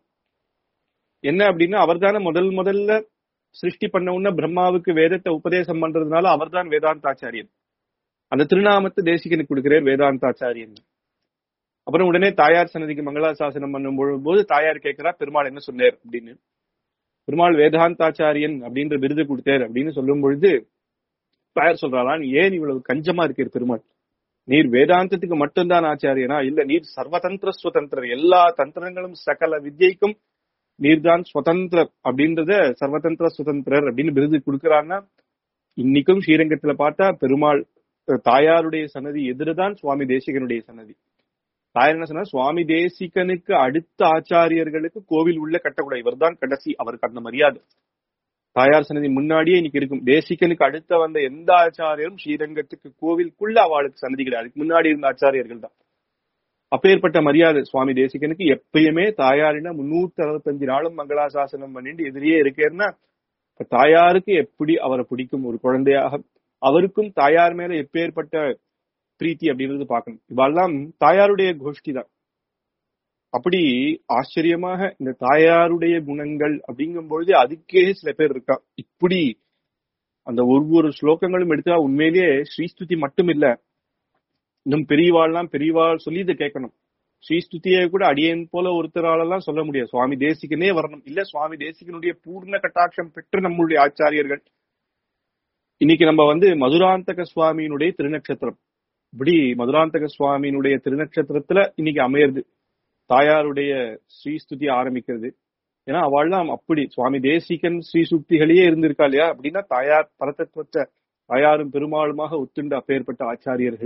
என்ன அப்படின்னா அவர் தானே முதல் முதல்ல சிருஷ்டி பண்ண உடனே பிரம்மாவுக்கு வேதத்தை உபதேசம் பண்றதுனால அவர் தான் வேதாந்தாச்சாரியன் அந்த திருநாமத்தை தேசிகனுக்கு கொடுக்கிறார் வேதாந்தாச்சாரியன் அப்புறம் உடனே தாயார் சன்னதிக்கு மங்களாசாசனம் பண்ணும் போது தாயார் கேட்கிறா பெருமாள் என்ன சொன்னார் அப்படின்னு பெருமாள் வேதாந்தாச்சாரியன் அப்படின்ற விருது கொடுத்தார் அப்படின்னு சொல்லும் பொழுது தாயார் சொல்றாளா ஏன் இவ்வளவு கஞ்சமா இருக்கிற பெருமாள் நீர் வேதாந்தத்துக்கு மட்டும்தான் ஆச்சாரியனா இல்ல நீர் சர்வதந்திர சுதந்திரர் எல்லா தந்திரங்களும் சகல வித்யைக்கும் நீர்தான் சுதந்திரர் அப்படின்றத சர்வதந்திர சுதந்திரர் அப்படின்னு விருது கொடுக்கிறான்னா இன்னைக்கும் ஸ்ரீரங்கத்துல பார்த்தா பெருமாள் தாயாருடைய சன்னதி எதிர்தான் சுவாமி தேசிகனுடைய சன்னதி தாயார் என்ன சொன்னா சுவாமி தேசிகனுக்கு அடுத்த ஆச்சாரியர்களுக்கு கோவில் உள்ள கட்டக்கூடாது இவர் தான் கடைசி அவருக்கு அந்த மரியாதை தாயார் சன்னதி முன்னாடியே இன்னைக்கு இருக்கும் தேசிகனுக்கு அடுத்த வந்த எந்த ஆச்சாரியரும் ஸ்ரீரங்கத்துக்கு கோவிலுக்குள்ள அவளுக்கு சன்னதி கிடையாது அதுக்கு முன்னாடி இருந்த ஆச்சாரியர்கள் தான் அப்பேற்பட்ட மரியாதை சுவாமி தேசிகனுக்கு எப்பயுமே தாயாரினா முன்னூத்தி அறுபத்தஞ்சு நாளும் மங்களாசாசனம் பண்ணிட்டு எதிரியே இருக்கேன்னா தாயாருக்கு எப்படி அவரை பிடிக்கும் ஒரு குழந்தையாக அவருக்கும் தாயார் மேல எப்பேற்பட்ட பிரீத்தி அப்படின்றது பார்க்கணும் இவெல்லாம் தாயாருடைய கோஷ்டி தான் அப்படி ஆச்சரியமாக இந்த தாயாருடைய குணங்கள் அப்படிங்கும் பொழுது அதுக்கே சில பேர் இருக்கா இப்படி அந்த ஒவ்வொரு ஸ்லோகங்களும் எடுத்தா உண்மையிலேயே ஸ்ரீஸ்துதி மட்டும் இல்ல இன்னும் பெரியவாள்லாம் பெரியவாள் சொல்லி இதை கேட்கணும் ஸ்ரீஸ்துதியை கூட அடியேன் போல ஒருத்தராலெல்லாம் சொல்ல முடியாது சுவாமி தேசிகனே வரணும் இல்ல சுவாமி தேசிகனுடைய பூர்ண கட்டாட்சம் பெற்ற நம்மளுடைய ஆச்சாரியர்கள் இன்னைக்கு நம்ம வந்து மதுராந்தக சுவாமியினுடைய திருநட்சத்திரம் இப்படி மதுராந்தக சுவாமியினுடைய திருநட்சத்திரத்துல இன்னைக்கு அமையிறது தாயாருடைய ஸ்ரீஸ்துதி ஆரம்பிக்கிறது ஏன்னா அவள்லாம் அப்படி சுவாமி தேசிகன் ஸ்ரீ சுக்திகளையே இருந்திருக்கா இல்லையா அப்படின்னா தாயார் பரதத்துவத்தை தாயாரும் பெருமாளுமாக ஒத்துண்ட அப்பேற்பட்ட ஆச்சாரியர்கள்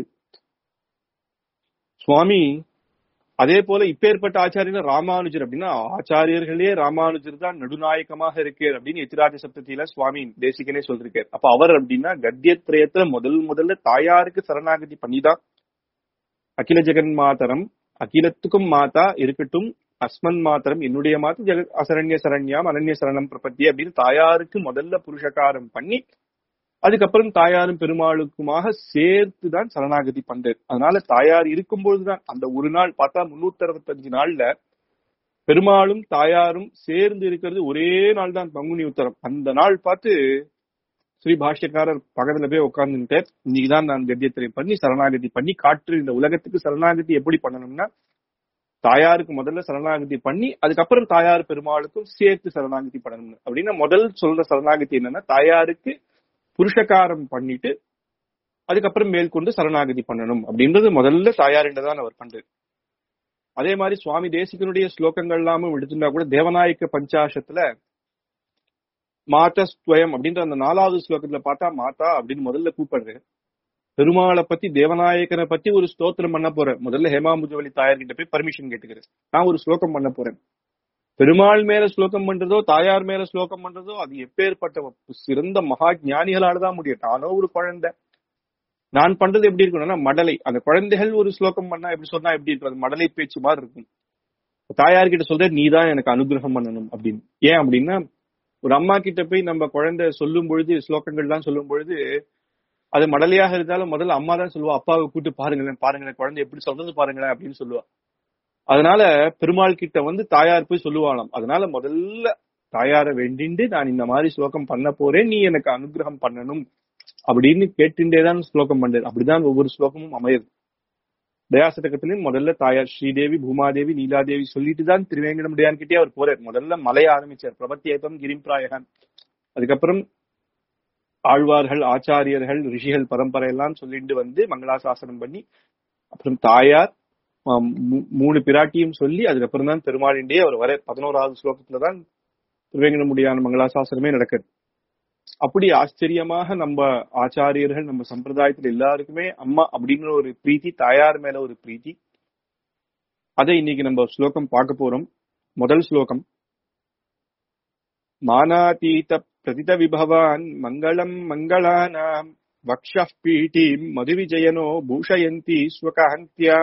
சுவாமி அதே போல இப்பேற்பட்ட ஆச்சாரியர் ராமானுஜர் அப்படின்னா ஆச்சாரியர்களே ராமானுஜர் தான் நடுநாயகமாக இருக்கார் அப்படின்னு எத்திராஜ சப்தத்தில சுவாமி தேசிகனே சொல்லிருக்கார் அப்ப அவர் அப்படின்னா கத்தியத்ரயத்துல முதல் முதல்ல தாயாருக்கு சரணாகதி பண்ணிதான் அகில ஜெகன் மாதரம் அகிலத்துக்கும் மாதா இருக்கட்டும் அஸ்மன் மாத்திரம் என்னுடைய மாத்திரம் ஜெக அசரண்ய சரண்யாம் அனன்ய சரணம் பிரபத்தி அப்படின்னு தாயாருக்கு முதல்ல புருஷகாரம் பண்ணி அதுக்கப்புறம் தாயாரும் பெருமாளுக்குமாக சேர்த்து தான் சரணாகதி பண்றது அதனால தாயார் இருக்கும்பொழுதுதான் அந்த ஒரு நாள் பார்த்தா முன்னூத்தி அறுபத்தஞ்சு நாள்ல பெருமாளும் தாயாரும் சேர்ந்து இருக்கிறது ஒரே நாள் தான் பங்குனி உத்தரம் அந்த நாள் பார்த்து ஸ்ரீ பாஷ்யக்காரர் பக்கத்துல போய் உட்கார்ந்துட்டு இன்னைக்குதான் நான் கத்தியத்திரை பண்ணி சரணாகதி பண்ணி காற்று இந்த உலகத்துக்கு சரணாகதி எப்படி பண்ணணும்னா தாயாருக்கு முதல்ல சரணாகதி பண்ணி அதுக்கப்புறம் தாயார் பெருமாளுக்கும் சேர்த்து சரணாகதி பண்ணணும் அப்படின்னா முதல் சொல்ற சரணாகதி என்னன்னா தாயாருக்கு புருஷகாரம் பண்ணிட்டு அதுக்கப்புறம் மேற்கொண்டு சரணாகதி பண்ணணும் அப்படின்றது முதல்ல தாயாரின்றதான் அவர் பண்றது அதே மாதிரி சுவாமி தேசிகனுடைய ஸ்லோகங்கள் எல்லாமும் எடுத்துட்டா கூட தேவநாயக்க பஞ்சாசத்துல மாதஸ்துவயம் அப்படின்ற அந்த நாலாவது ஸ்லோகத்துல பார்த்தா மாதா அப்படின்னு முதல்ல கூப்பிடுறது பெருமாளை பத்தி தேவநாயகனை பத்தி ஒரு ஸ்தோத்திரம் பண்ண போறேன் முதல்ல ஹேமாம்புஜவலி தாயார்கிட்ட போய் பர்மிஷன் கேட்டுக்கிறேன் நான் ஒரு ஸ்லோகம் பண்ண போறேன் பெருமாள் மேல ஸ்லோகம் பண்றதோ தாயார் மேல ஸ்லோகம் பண்றதோ அது எப்பேற்பட்ட சிறந்த மகா ஞானிகளால தான் முடியும் நானோ ஒரு குழந்தை நான் பண்றது எப்படி இருக்கணும்னா மடலை அந்த குழந்தைகள் ஒரு ஸ்லோகம் பண்ணா எப்படி சொன்னா எப்படி இருக்கும் அது மடலை பேச்சு மாதிரி இருக்கும் தாயார்கிட்ட சொல்ற நீ தான் எனக்கு அனுகிரகம் பண்ணணும் அப்படின்னு ஏன் அப்படின்னா ஒரு அம்மா கிட்ட போய் நம்ம குழந்தை சொல்லும் பொழுது ஸ்லோகங்கள்லாம் சொல்லும் பொழுது அது மடலையாக இருந்தாலும் முதல்ல அம்மா தான் சொல்லுவா அப்பாவை கூட்டு பாருங்களேன் பாருங்களேன் குழந்தை எப்படி சொல்றது பாருங்களேன் அப்படின்னு சொல்லுவா அதனால பெருமாள் கிட்ட வந்து தாயார் போய் சொல்லுவாளாம் அதனால முதல்ல தாயார வேண்டிண்டு நான் இந்த மாதிரி ஸ்லோகம் பண்ண போறேன் நீ எனக்கு அனுகிரகம் பண்ணணும் அப்படின்னு கேட்டுட்டேதான் ஸ்லோகம் பண்றது அப்படிதான் ஒவ்வொரு ஸ்லோகமும் அமையுது தயாசதகத்திலையும் முதல்ல தாயார் ஸ்ரீதேவி பூமாதேவி நீலாதேவி சொல்லிட்டு தான் திருவேங்கடமுடியான் கிட்டே அவர் போறார் முதல்ல மலைய ஆரம்பிச்சார் பிரபத்தியேதம் கிரிம்பிராயகன் அதுக்கப்புறம் ஆழ்வார்கள் ஆச்சாரியர்கள் ரிஷிகள் பரம்பரை எல்லாம் சொல்லிட்டு வந்து மங்களாசாசனம் பண்ணி அப்புறம் தாயார் மூணு பிராட்டியும் சொல்லி அதுக்கப்புறம் தான் பெருமாளிண்டே அவர் வர பதினோராவது ஸ்லோகத்துல தான் திருவேங்கடமுடியான மங்களாசாசனமே நடக்குது அப்படி ஆச்சரியமாக நம்ம ஆச்சாரியர்கள் நம்ம சம்பிரதாயத்துல எல்லாருக்குமே அம்மா அப்படிங்கிற ஒரு பிரீத்தி தாயார் மேல ஒரு பிரீத்தி அதை இன்னைக்கு நம்ம ஸ்லோகம் பார்க்க போறோம் முதல் ஸ்லோகம் மானாதீத பிரதித விபவான் மங்களம் மங்களானாம் வக்ஷ பீட்டீம் மதுவிஜயனோ பூஷயந்தி ஸ்வகாந்தியா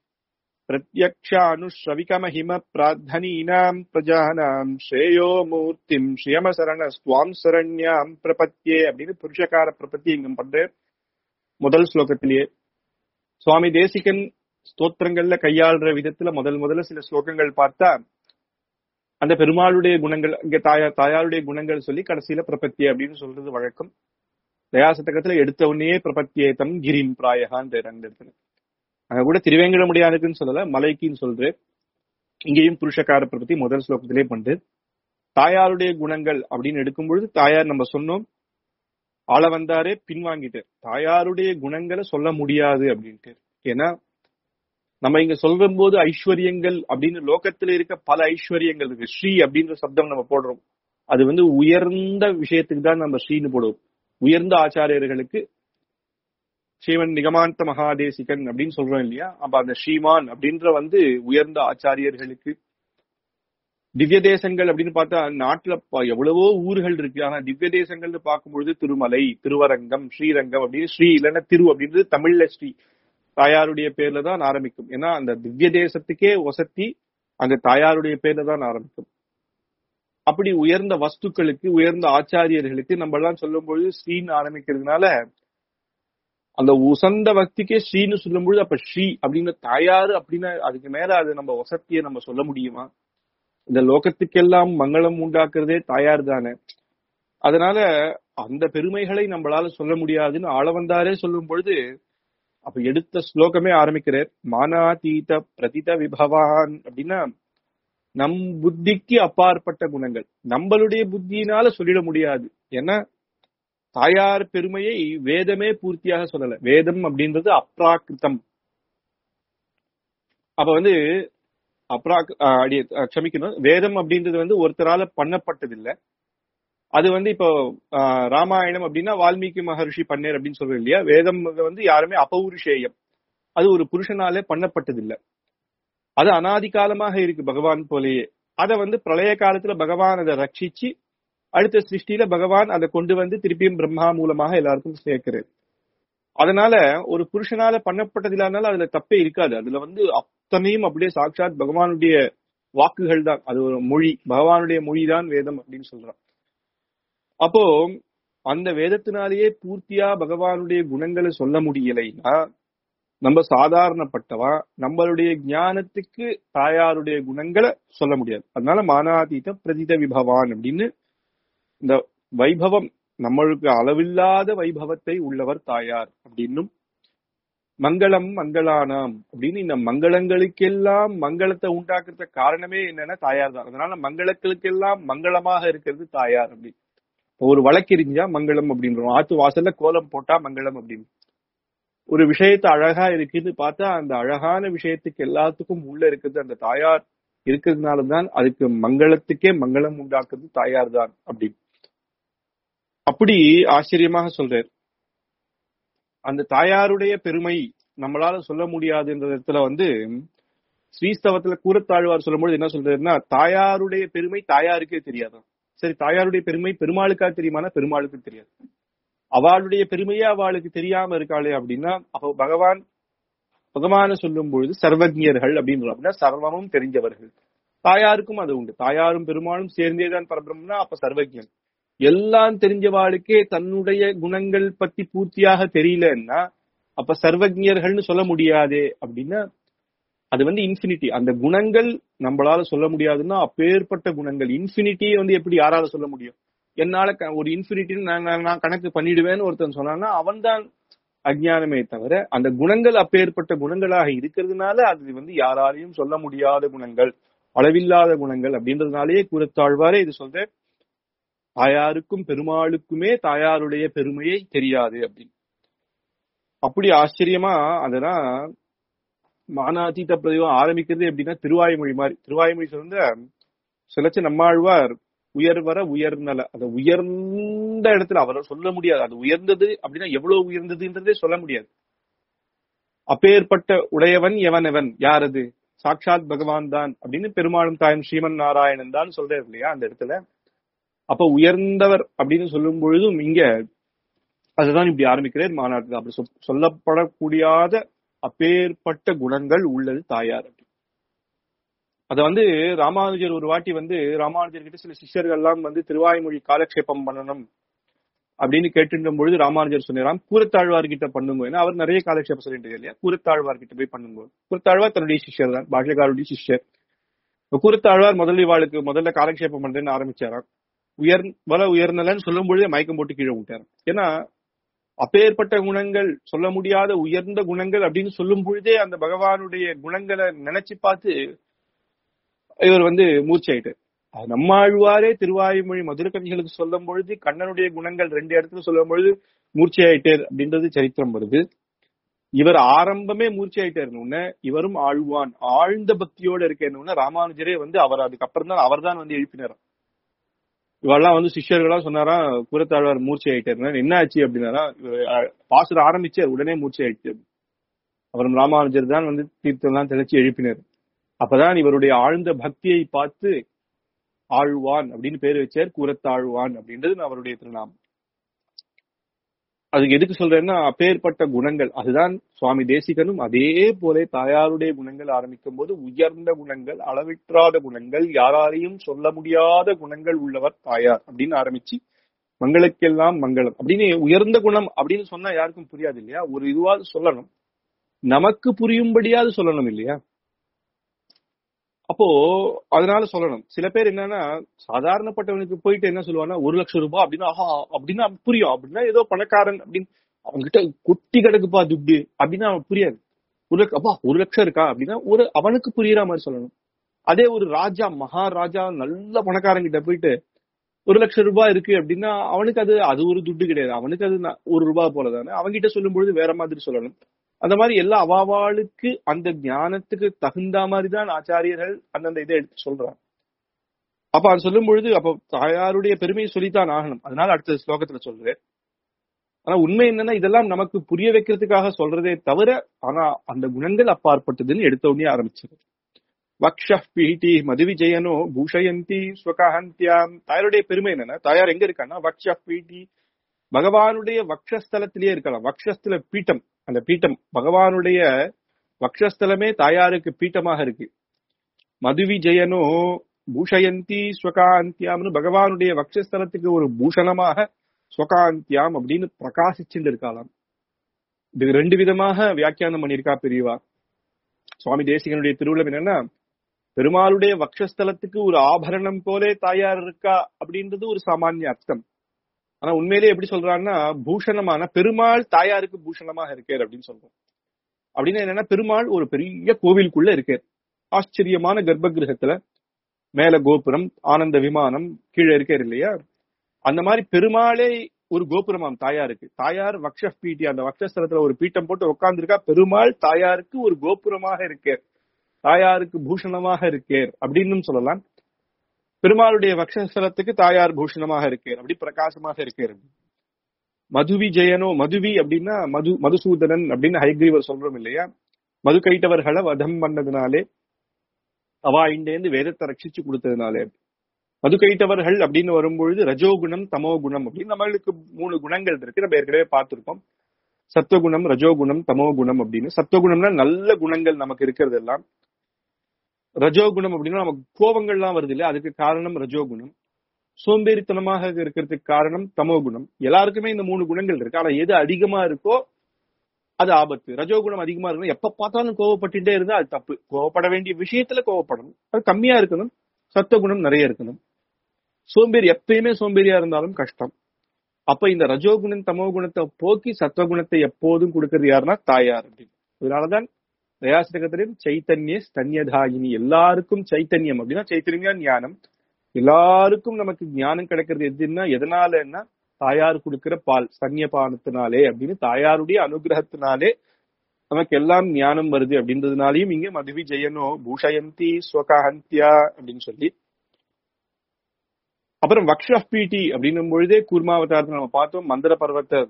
பிரத்யக்ஷானுஷ்ரவிகமஹிம பிரார்த்தனீனாம் பிரஜானாம் ஸ்ரேயோ மூர்த்திம் ஸ்ரீயமசரண ஸ்வாம் சரண்யாம் பிரபத்தியே அப்படின்னு புருஷகார பிரபத்தி இங்க பண்ற முதல் ஸ்லோகத்திலேயே சுவாமி தேசிகன் ஸ்தோத்திரங்கள்ல கையாளுற விதத்துல முதல் முதல்ல சில ஸ்லோகங்கள் பார்த்தா அந்த பெருமாளுடைய குணங்கள் இங்க தாயார் தாயாருடைய குணங்கள் சொல்லி கடைசியில பிரபத்தி அப்படின்னு சொல்றது வழக்கம் தயாசதகத்துல எடுத்த உடனே பிரபத்தியேதம் கிரிம் பிராயகான்ற ரெண்டு இடத்துல அங்க கூட திருவேங்கடமுடியானுக்குன்னு சொல்லல மலைக்குன்னு சொல்றேன் இங்கேயும் புருஷகார பிரபத்தி முதல் ஸ்லோகத்திலே பண்றது தாயாருடைய குணங்கள் அப்படின்னு எடுக்கும் பொழுது தாயார் நம்ம சொன்னோம் ஆள வந்தாரே பின்வாங்கிட்டு தாயாருடைய குணங்களை சொல்ல முடியாது அப்படின்ட்டு ஏன்னா நம்ம இங்க சொல்லும் போது ஐஸ்வர்யங்கள் அப்படின்னு லோகத்துல இருக்க பல ஐஸ்வர்யங்கள் இருக்கு ஸ்ரீ அப்படின்ற சப்தம் நம்ம போடுறோம் அது வந்து உயர்ந்த விஷயத்துக்கு தான் நம்ம ஸ்ரீன்னு போடுவோம் உயர்ந்த ஆச்சாரியர்களுக்கு ஸ்ரீமன் நிகமாந்த மகாதேசிகன் அப்படின்னு சொல்றோம் இல்லையா அப்ப அந்த ஸ்ரீமான் அப்படின்ற வந்து உயர்ந்த ஆச்சாரியர்களுக்கு திவ்ய தேசங்கள் அப்படின்னு பார்த்தா நாட்டுல எவ்வளவோ ஊர்கள் இருக்கு ஆனா திவ்ய தேசங்கள்னு பார்க்கும்பொழுது திருமலை திருவரங்கம் ஸ்ரீரங்கம் அப்படின்னு ஸ்ரீ இல்லைன்னா திரு அப்படின்றது தமிழ்ல ஸ்ரீ தாயாருடைய பேர்ல தான் ஆரம்பிக்கும் ஏன்னா அந்த திவ்ய தேசத்துக்கே ஒசத்தி அங்க தாயாருடைய பேர்ல தான் ஆரம்பிக்கும் அப்படி உயர்ந்த வஸ்துக்களுக்கு உயர்ந்த ஆச்சாரியர்களுக்கு நம்ம எல்லாம் சொல்லும் பொழுது ஸ்ரீன்னு ஆரம்பிக்கிறதுனால அந்த உசந்த பக்திக்கே ஸ்ரீன்னு சொல்லும் பொழுது அப்ப ஸ்ரீ அப்படின்னு தாயாரு அப்படின்னா அதுக்கு மேல அது நம்ம வசத்திய நம்ம சொல்ல முடியுமா இந்த லோகத்துக்கெல்லாம் மங்களம் உண்டாக்குறதே தாயார் தானே அதனால அந்த பெருமைகளை நம்மளால சொல்ல முடியாதுன்னு ஆள வந்தாரே சொல்லும் பொழுது அப்ப எடுத்த ஸ்லோகமே ஆரம்பிக்கிறார் மானாதீத பிரதித விபவான் அப்படின்னா நம் புத்திக்கு அப்பாற்பட்ட குணங்கள் நம்மளுடைய புத்தியினால சொல்லிட முடியாது ஏன்னா தாயார் பெருமையை வேதமே பூர்த்தியாக சொல்லல வேதம் அப்படின்றது அப்ராக்கிருத்தம் அப்ப வந்து அப்ரா க்ஷமிக்கணும் வேதம் அப்படின்றது வந்து ஒருத்தரால பண்ணப்பட்டதில்லை அது வந்து இப்போ ராமாயணம் அப்படின்னா வால்மீகி மகர்ஷி பண்ணேர் அப்படின்னு சொல்றோம் இல்லையா வேதம் வந்து யாருமே அபௌருஷேயம் அது ஒரு புருஷனாலே பண்ணப்பட்டதில்லை அது அனாதி காலமாக இருக்கு பகவான் போலேயே அதை வந்து பிரளய காலத்துல பகவான் அதை ரட்சிச்சு அடுத்த சிருஷ்டியில பகவான் அதை கொண்டு வந்து திருப்பியும் பிரம்மா மூலமாக எல்லாருக்கும் சேர்க்கிறார் அதனால ஒரு புருஷனால பண்ணப்பட்டது இல்லாதனால அதுல தப்பே இருக்காது அதுல வந்து அத்தனையும் அப்படியே சாட்சாத் பகவானுடைய வாக்குகள் தான் அது ஒரு மொழி பகவானுடைய மொழிதான் வேதம் அப்படின்னு சொல்றான் அப்போ அந்த வேதத்தினாலேயே பூர்த்தியா பகவானுடைய குணங்களை சொல்ல முடியலைன்னா நம்ம சாதாரணப்பட்டவா நம்மளுடைய ஞானத்துக்கு தாயாருடைய குணங்களை சொல்ல முடியாது அதனால மானாதீத பிரதித விபவான் அப்படின்னு இந்த வைபவம் நம்மளுக்கு அளவில்லாத வைபவத்தை உள்ளவர் தாயார் அப்படின்னும் மங்களம் மங்களானாம் அப்படின்னு இந்த மங்களங்களுக்கெல்லாம் மங்களத்தை உண்டாக்குறத காரணமே என்னன்னா தாயார் தான் அதனால மங்களங்களுக்கெல்லாம் மங்களமாக இருக்கிறது தாயார் அப்படி ஒரு வழக்கெரிஞ்சா மங்களம் அப்படின்றோம் ஆத்து வாசல்ல கோலம் போட்டா மங்களம் அப்படின்னு ஒரு விஷயத்தை அழகா இருக்குன்னு பார்த்தா அந்த அழகான விஷயத்துக்கு எல்லாத்துக்கும் உள்ள இருக்கிறது அந்த தாயார் இருக்கிறதுனால தான் அதுக்கு மங்களத்துக்கே மங்களம் உண்டாக்குறது தாயார் தான் அப்படி அப்படி ஆச்சரியமாக சொல்றார் அந்த தாயாருடைய பெருமை நம்மளால சொல்ல முடியாதுன்ற இடத்துல வந்து ஸ்ரீஸ்தவத்துல கூறத்தாழ்வார் சொல்லும்போது என்ன சொல்றாருன்னா தாயாருடைய பெருமை தாயாருக்கே தெரியாதான் சரி தாயாருடைய பெருமை பெருமாளுக்கா தெரியுமானா பெருமாளுக்கு தெரியாது அவளுடைய பெருமையே அவளுக்கு தெரியாம இருக்காளே அப்படின்னா அப்போ பகவான் பகவான சொல்லும் பொழுது சர்வஜர்கள் அப்படின்னு அப்படின்னா சர்வமும் தெரிஞ்சவர்கள் தாயாருக்கும் அது உண்டு தாயாரும் பெருமாளும் சேர்ந்தேதான் பரபிரம்னா அப்ப சர்வஜன் எல்லாம் தெரிஞ்சவாளுக்கே தன்னுடைய குணங்கள் பத்தி பூர்த்தியாக தெரியலன்னா அப்ப சர்வஜர்கள்னு சொல்ல முடியாதே அப்படின்னா அது வந்து இன்ஃபினிட்டி அந்த குணங்கள் நம்மளால சொல்ல முடியாதுன்னா அப்பேற்பட்ட குணங்கள் இன்ஃபினிட்டியை வந்து எப்படி யாரால சொல்ல முடியும் என்னால க- ஒரு இன்ஃபினிட்டின்னு நான் நான் நான் கணக்கு பண்ணிடுவேன்னு ஒருத்தன் சொன்னான்னா அவன் தான் அஜ்ஞானமே தவிர அந்த குணங்கள் அப்பேற்பட்ட குணங்களாக இருக்கிறதுனால அது வந்து யாராலையும் சொல்ல முடியாத குணங்கள் அளவில்லாத குணங்கள் அப்படின்றதுனாலேயே கூறத்தாழ்வாரே இது சொல்ற தாயாருக்கும் பெருமாளுக்குமே தாயாருடைய பெருமையை தெரியாது அப்படின்னு அப்படி ஆச்சரியமா அதெல்லாம் மானாதீத பிரதிவம் ஆரம்பிக்கிறது எப்படின்னா திருவாய்மொழி மாதிரி திருவாய்மொழி சொல்ற சிலச்சு நம்மாழ்வார் உயர்வர உயர்நல அது உயர்ந்த இடத்துல அவரை சொல்ல முடியாது அது உயர்ந்தது அப்படின்னா எவ்வளவு உயர்ந்ததுன்றதே சொல்ல முடியாது அப்பேற்பட்ட உடையவன் எவனவன் யார் அது சாட்சாத் பகவான் தான் அப்படின்னு பெருமாளும் தாயும் ஸ்ரீமன் நாராயணன் தான் சொல்றாரு இல்லையா அந்த இடத்துல அப்ப உயர்ந்தவர் அப்படின்னு சொல்லும் பொழுதும் இங்க அதுதான் இப்படி ஆரம்பிக்கிறேன் மாநாட்டுல அப்படி சொல்- சொல்லப்படக்கூடியாத அப்பேற்பட்ட குணங்கள் உள்ளது தாயார் அப்படி அத வந்து ராமானுஜர் ஒரு வாட்டி வந்து ராமானுஜர் கிட்ட சில சிஷ்யர்கள் எல்லாம் வந்து திருவாய்மொழி காலக்ஷேபம் பண்ணணும் அப்படின்னு கேட்டுன்ற பொழுது ராமானுஜர் சொன்னாராம் கூரத்தாழ்வார் கிட்ட பண்ணுங்க ஏன்னா அவர் நிறைய காலக்ஷேபம் சொல்லிட்டு இல்லையா கூரத்தாழ்வார் கிட்ட போய் பண்ணுங்க கூரத்தாழ்வார் தன்னுடைய சிஷ்யர் தான் பாஷகாருடைய சிஷ்யர் இப்ப கூரத்தாழ்வார் முதல்ல இவாளுக்கு முதல்ல காலக்ஷேபம் பண்றேன்னு ஆரம்பிச்சாராம் உயர் வர உயர்நலன்னு சொல்லும் பொழுதே மயக்கம் போட்டு கீழே விட்டாராம் ஏன்னா அப்பேற்பட்ட குணங்கள் சொல்ல முடியாத உயர்ந்த குணங்கள் அப்படின்னு சொல்லும் பொழுதே அந்த பகவானுடைய குணங்களை நினைச்சு பார்த்து இவர் வந்து மூர்ச்சையிட்டார் அது நம்மாழ்வாரே திருவாயுமொழி மதுர கவிகளுக்கு சொல்லும் பொழுது கண்ணனுடைய குணங்கள் ரெண்டு இடத்துல சொல்லும் பொழுது மூர்ச்சையாயிட்டார் அப்படின்றது சரித்திரம் வருது இவர் ஆரம்பமே மூர்ச்சையாயிட்டாருன்னு உடனே இவரும் ஆழ்வான் ஆழ்ந்த பக்தியோட இருக்கேன்னு ராமானுஜரே வந்து அவர் அதுக்கப்புறம் தான் அவர் தான் வந்து எழுப்பினாராம் இவெல்லாம் வந்து சிஷ்யர்களா சொன்னாரா கூரத்தாழ்வார் மூர்ச்சை ஆயிட்டாரு என்ன ஆச்சு அப்படின்னாரா இவர் அஹ், பாசுர ஆரம்பிச்சார் உடனே மூர்ச்சை ஆயிடுச்சு அவரும் ராமானுஜர் தான் வந்து தீர்த்தம் எல்லாம் தெளிச்சு எழுப்பினார் அப்பதான் இவருடைய ஆழ்ந்த பக்தியை பார்த்து ஆழ்வான் அப்படின்னு பேர் வச்சார் கூரத்தாழ்வான் அப்படின்றது அவருடைய திருநாமம் அதுக்கு எதுக்கு சொல்றேன்னா அப்பேற்பட்ட குணங்கள் அதுதான் சுவாமி தேசிகனும் அதே போல தாயாருடைய குணங்கள் ஆரம்பிக்கும் போது உயர்ந்த குணங்கள் அளவிற்றாத குணங்கள் யாராலையும் சொல்ல முடியாத குணங்கள் உள்ளவர் தாயார் அப்படின்னு ஆரம்பிச்சு மங்களுக்கெல்லாம் மங்களம் அப்படின்னு உயர்ந்த குணம் அப்படின்னு சொன்னா யாருக்கும் புரியாது இல்லையா ஒரு இதுவாவது சொல்லணும் நமக்கு புரியும்படியாவது சொல்லணும் இல்லையா அப்போ அதனால சொல்லணும் சில பேர் என்னன்னா சாதாரணப்பட்டவனுக்கு போயிட்டு என்ன சொல்லுவாங்கன்னா ஒரு லட்சம் ரூபாய் அப்படின்னா ஆஹா அப்படின்னா புரியும் அப்படின்னா ஏதோ பணக்காரன் அப்படின்னு அவன்கிட்ட கொட்டி கிடக்குப்பா துட்டு அப்படின்னா அவன் புரியாது ஒரு லட்சம் அப்பா ஒரு லட்சம் இருக்கா அப்படின்னா ஒரு அவனுக்கு புரியுற மாதிரி சொல்லணும் அதே ஒரு ராஜா மகாராஜா நல்ல பணக்காரன் கிட்ட போயிட்டு ஒரு லட்சம் ரூபாய் இருக்கு அப்படின்னா அவனுக்கு அது அது ஒரு துட்டு கிடையாது அவனுக்கு அது ந- ஒரு ரூபாய் போலதானே அவன்கிட்ட சொல்லும் பொழுது வேற மாதிரி சொல்லணும் அந்த மாதிரி எல்லா அவாவாளுக்கு அந்த ஞானத்துக்கு தகுந்த மாதிரி தான் ஆச்சாரியர்கள் அந்தந்த இதை எடுத்து சொல்றாங்க அப்ப அது சொல்லும் பொழுது அப்ப தாயாருடைய பெருமையை சொல்லித்தான் ஆகணும் அதனால அடுத்த ஸ்லோகத்துல சொல்றேன் ஆனா உண்மை என்னன்னா இதெல்லாம் நமக்கு புரிய வைக்கிறதுக்காக சொல்றதே தவிர ஆனா அந்த குணங்கள் அப்பாற்பட்டதுன்னு எடுத்த உடனே ஆரம்பிச்சது வக்ஷ பீட்டி மதுவிஜயனோ பூஷயந்தி ஸ்வகஹந்தியாம் தாயாருடைய பெருமை என்னன்னா தாயார் எங்க இருக்கான்னா வக்ஷ பீட்டி பகவானுடைய வக்ஷஸ்தலத்திலேயே இருக்கலாம் வக்ஷஸ்தல பீட்டம் அந்த பீட்டம் பகவானுடைய வக்ஷஸ்தலமே தாயாருக்கு பீட்டமாக இருக்கு மதுவிஜயனோ பூஷயந்தி ஸ்வகாந்தியாம்னு பகவானுடைய வக்ஷஸ்தலத்துக்கு ஒரு பூஷணமாக ஸ்வகாந்தியாம் அப்படின்னு பிரகாசிச்சுட்டு இருக்காளாம் இது ரெண்டு விதமாக வியாக்கியானம் பண்ணியிருக்கா பெரியவா சுவாமி தேசிகனுடைய திருவிழம் என்னன்னா பெருமாளுடைய வக்ஷஸ்தலத்துக்கு ஒரு ஆபரணம் போலே தாயார் இருக்கா அப்படின்றது ஒரு சாமானிய அர்த்தம் ஆனா உண்மையிலேயே எப்படி சொல்றாங்கன்னா பூஷணமான பெருமாள் தாயாருக்கு பூஷணமாக இருக்கார் அப்படின்னு சொல்றோம் அப்படின்னா என்னன்னா பெருமாள் ஒரு பெரிய கோவிலுக்குள்ள இருக்கார் ஆச்சரியமான கர்ப்ப கிரகத்துல மேல கோபுரம் ஆனந்த விமானம் கீழே இருக்கார் இல்லையா அந்த மாதிரி பெருமாளே ஒரு கோபுரமாம் தாயாருக்கு தாயார் வக்ஷ பீட்டி அந்த வக்ஷஸ்தலத்துல ஒரு பீட்டம் போட்டு உட்கார்ந்துருக்கா பெருமாள் தாயாருக்கு ஒரு கோபுரமாக இருக்கார் தாயாருக்கு பூஷணமாக இருக்கேர் அப்படின்னு சொல்லலாம் பெருமாளுடைய வக்ஷஸ்தலத்துக்கு தாயார் பூஷணமாக இருக்கேர் அப்படி பிரகாசமாக இருக்கேர் மதுவி ஜெயனோ மதுவி அப்படின்னா மது மதுசூதனன் அப்படின்னு ஹைகிரீவர் சொல்றோம் இல்லையா மது கைட்டவர்களை வதம் பண்ணதுனாலே அவா இண்டேந்து வேதத்தை ரட்சிச்சு கொடுத்ததுனாலே மது கைட்டவர்கள் அப்படின்னு வரும்பொழுது ரஜோகுணம் தமோ குணம் அப்படின்னு நம்மளுக்கு மூணு குணங்கள் இருக்கு நம்ம ஏற்கனவே பார்த்திருக்கோம் சத்துவகுணம் ரஜோகுணம் தமோ குணம் அப்படின்னு சத்துவகுணம்னா நல்ல குணங்கள் நமக்கு இருக்கிறது எல்லாம் ரஜோகுணம் அப்படின்னா நமக்கு கோபங்கள்லாம் வருது இல்லையா அதுக்கு காரணம் ரஜோகுணம் சோம்பேறித்தனமாக இருக்கிறதுக்கு காரணம் தமோ குணம் எல்லாருக்குமே இந்த மூணு குணங்கள் இருக்கு ஆனா எது அதிகமா இருக்கோ அது ஆபத்து ரஜோகுணம் அதிகமா இருக்கணும் எப்ப பார்த்தாலும் கோவப்பட்டுட்டே இருந்தா அது தப்பு கோவப்பட வேண்டிய விஷயத்துல கோவப்படணும் அது கம்மியா இருக்கணும் சத்துவகுணம் நிறைய இருக்கணும் சோம்பேறி எப்பயுமே சோம்பேறியா இருந்தாலும் கஷ்டம் அப்ப இந்த ரஜோகுணம் தமோ குணத்தை போக்கி சத்துவகுணத்தை எப்போதும் கொடுக்கறது யாருன்னா தாயார் அப்படின்னு அதனாலதான் தயாசிரகத்திலும் சைத்தன்ய ஸ்தன்யதாயினி எல்லாருக்கும் சைத்தன்யம் அப்படின்னா சைத்தன்யம் ஞானம் எல்லாருக்கும் நமக்கு ஞானம் கிடைக்கிறது எதுன்னா எதனாலன்னா தாயார் கொடுக்கிற பால் சன்னியபானத்தினாலே அப்படின்னு தாயாருடைய அனுகிரகத்தினாலே நமக்கு எல்லாம் ஞானம் வருது அப்படின்றதுனாலையும் இங்க மதுவி ஜெயனோ பூஷயந்தி ஸ்வகஹந்தியா அப்படின்னு சொல்லி அப்புறம் வக்ஷபீட்டி அப்படின்னும் பொழுதே கூர்மாவதாரத்தை நம்ம பார்த்தோம் மந்திர பர்வத்தை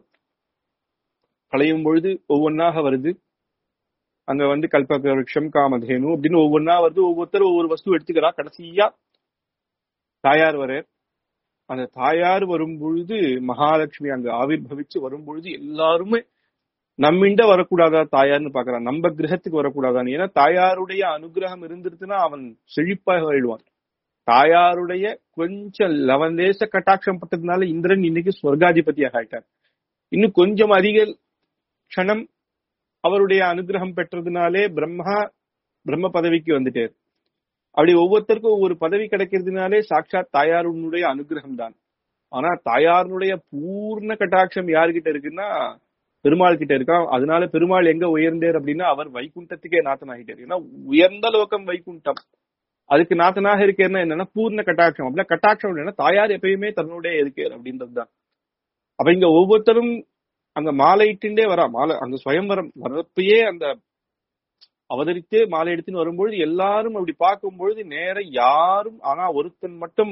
களையும் பொழுது ஒவ்வொன்னாக வருது அங்க வந்து கல்பக விருட்சம் காமதேனு அப்படின்னு ஒவ்வொன்னா வருது ஒவ்வொருத்தரும் ஒவ்வொரு வஸ்து எடுத்துக்கிறா கடைசியா தாயார் வர அந்த தாயார் வரும் பொழுது மகாலட்சுமி அங்க ஆவிர்வவிச்சு வரும் பொழுது எல்லாருமே நம்மிண்ட வரக்கூடாதா தாயார்னு பாக்குறான் நம்ம கிரகத்துக்கு வரக்கூடாதான்னு ஏன்னா தாயாருடைய அனுகிரகம் இருந்துருச்சுன்னா அவன் செழிப்பாக ஆயிடுவான் தாயாருடைய கொஞ்சம் லவந்தேச கட்டாட்சம் பட்டதுனால இந்திரன் இன்னைக்கு ஸ்வர்காதிபதியாக ஆயிட்டார் இன்னும் கொஞ்சம் அதிக க்ஷணம் அவருடைய அனுகிரகம் பெற்றதுனாலே பிரம்மா பிரம்ம பதவிக்கு வந்துட்டார் அப்படி ஒவ்வொருத்தருக்கும் ஒவ்வொரு பதவி கிடைக்கிறதுனாலே சாட்சாத் தாயாருடைய அனுகிரகம் தான் ஆனா தாயாருடைய பூர்ண கட்டாட்சம் யாருகிட்ட இருக்குன்னா பெருமாள் கிட்ட இருக்கான் அதனால பெருமாள் எங்க உயர்ந்தேர் அப்படின்னா அவர் வைகுண்டத்துக்கே நாத்தன் ஆகிட்டார் ஏன்னா உயர்ந்த லோகம் வைகுண்டம் அதுக்கு நாத்தனாக இருக்கேன்னா என்னன்னா பூர்ண கட்டாட்சம் அப்படின்னா கட்டாட்சம் இல்லைன்னா தாயார் எப்பயுமே தன்னுடைய இருக்கார் அப்படின்றதுதான் அப்ப இங்க ஒவ்வொருத்தரும் அங்க மாலையிட்டுண்டே வரா மாலை அந்த சுயம்பரம் வரப்பயே அந்த அவதரித்தே மாலை எடுத்துன்னு வரும்பொழுது எல்லாரும் அப்படி பார்க்கும்பொழுது நேர யாரும் ஆனா ஒருத்தன் மட்டும்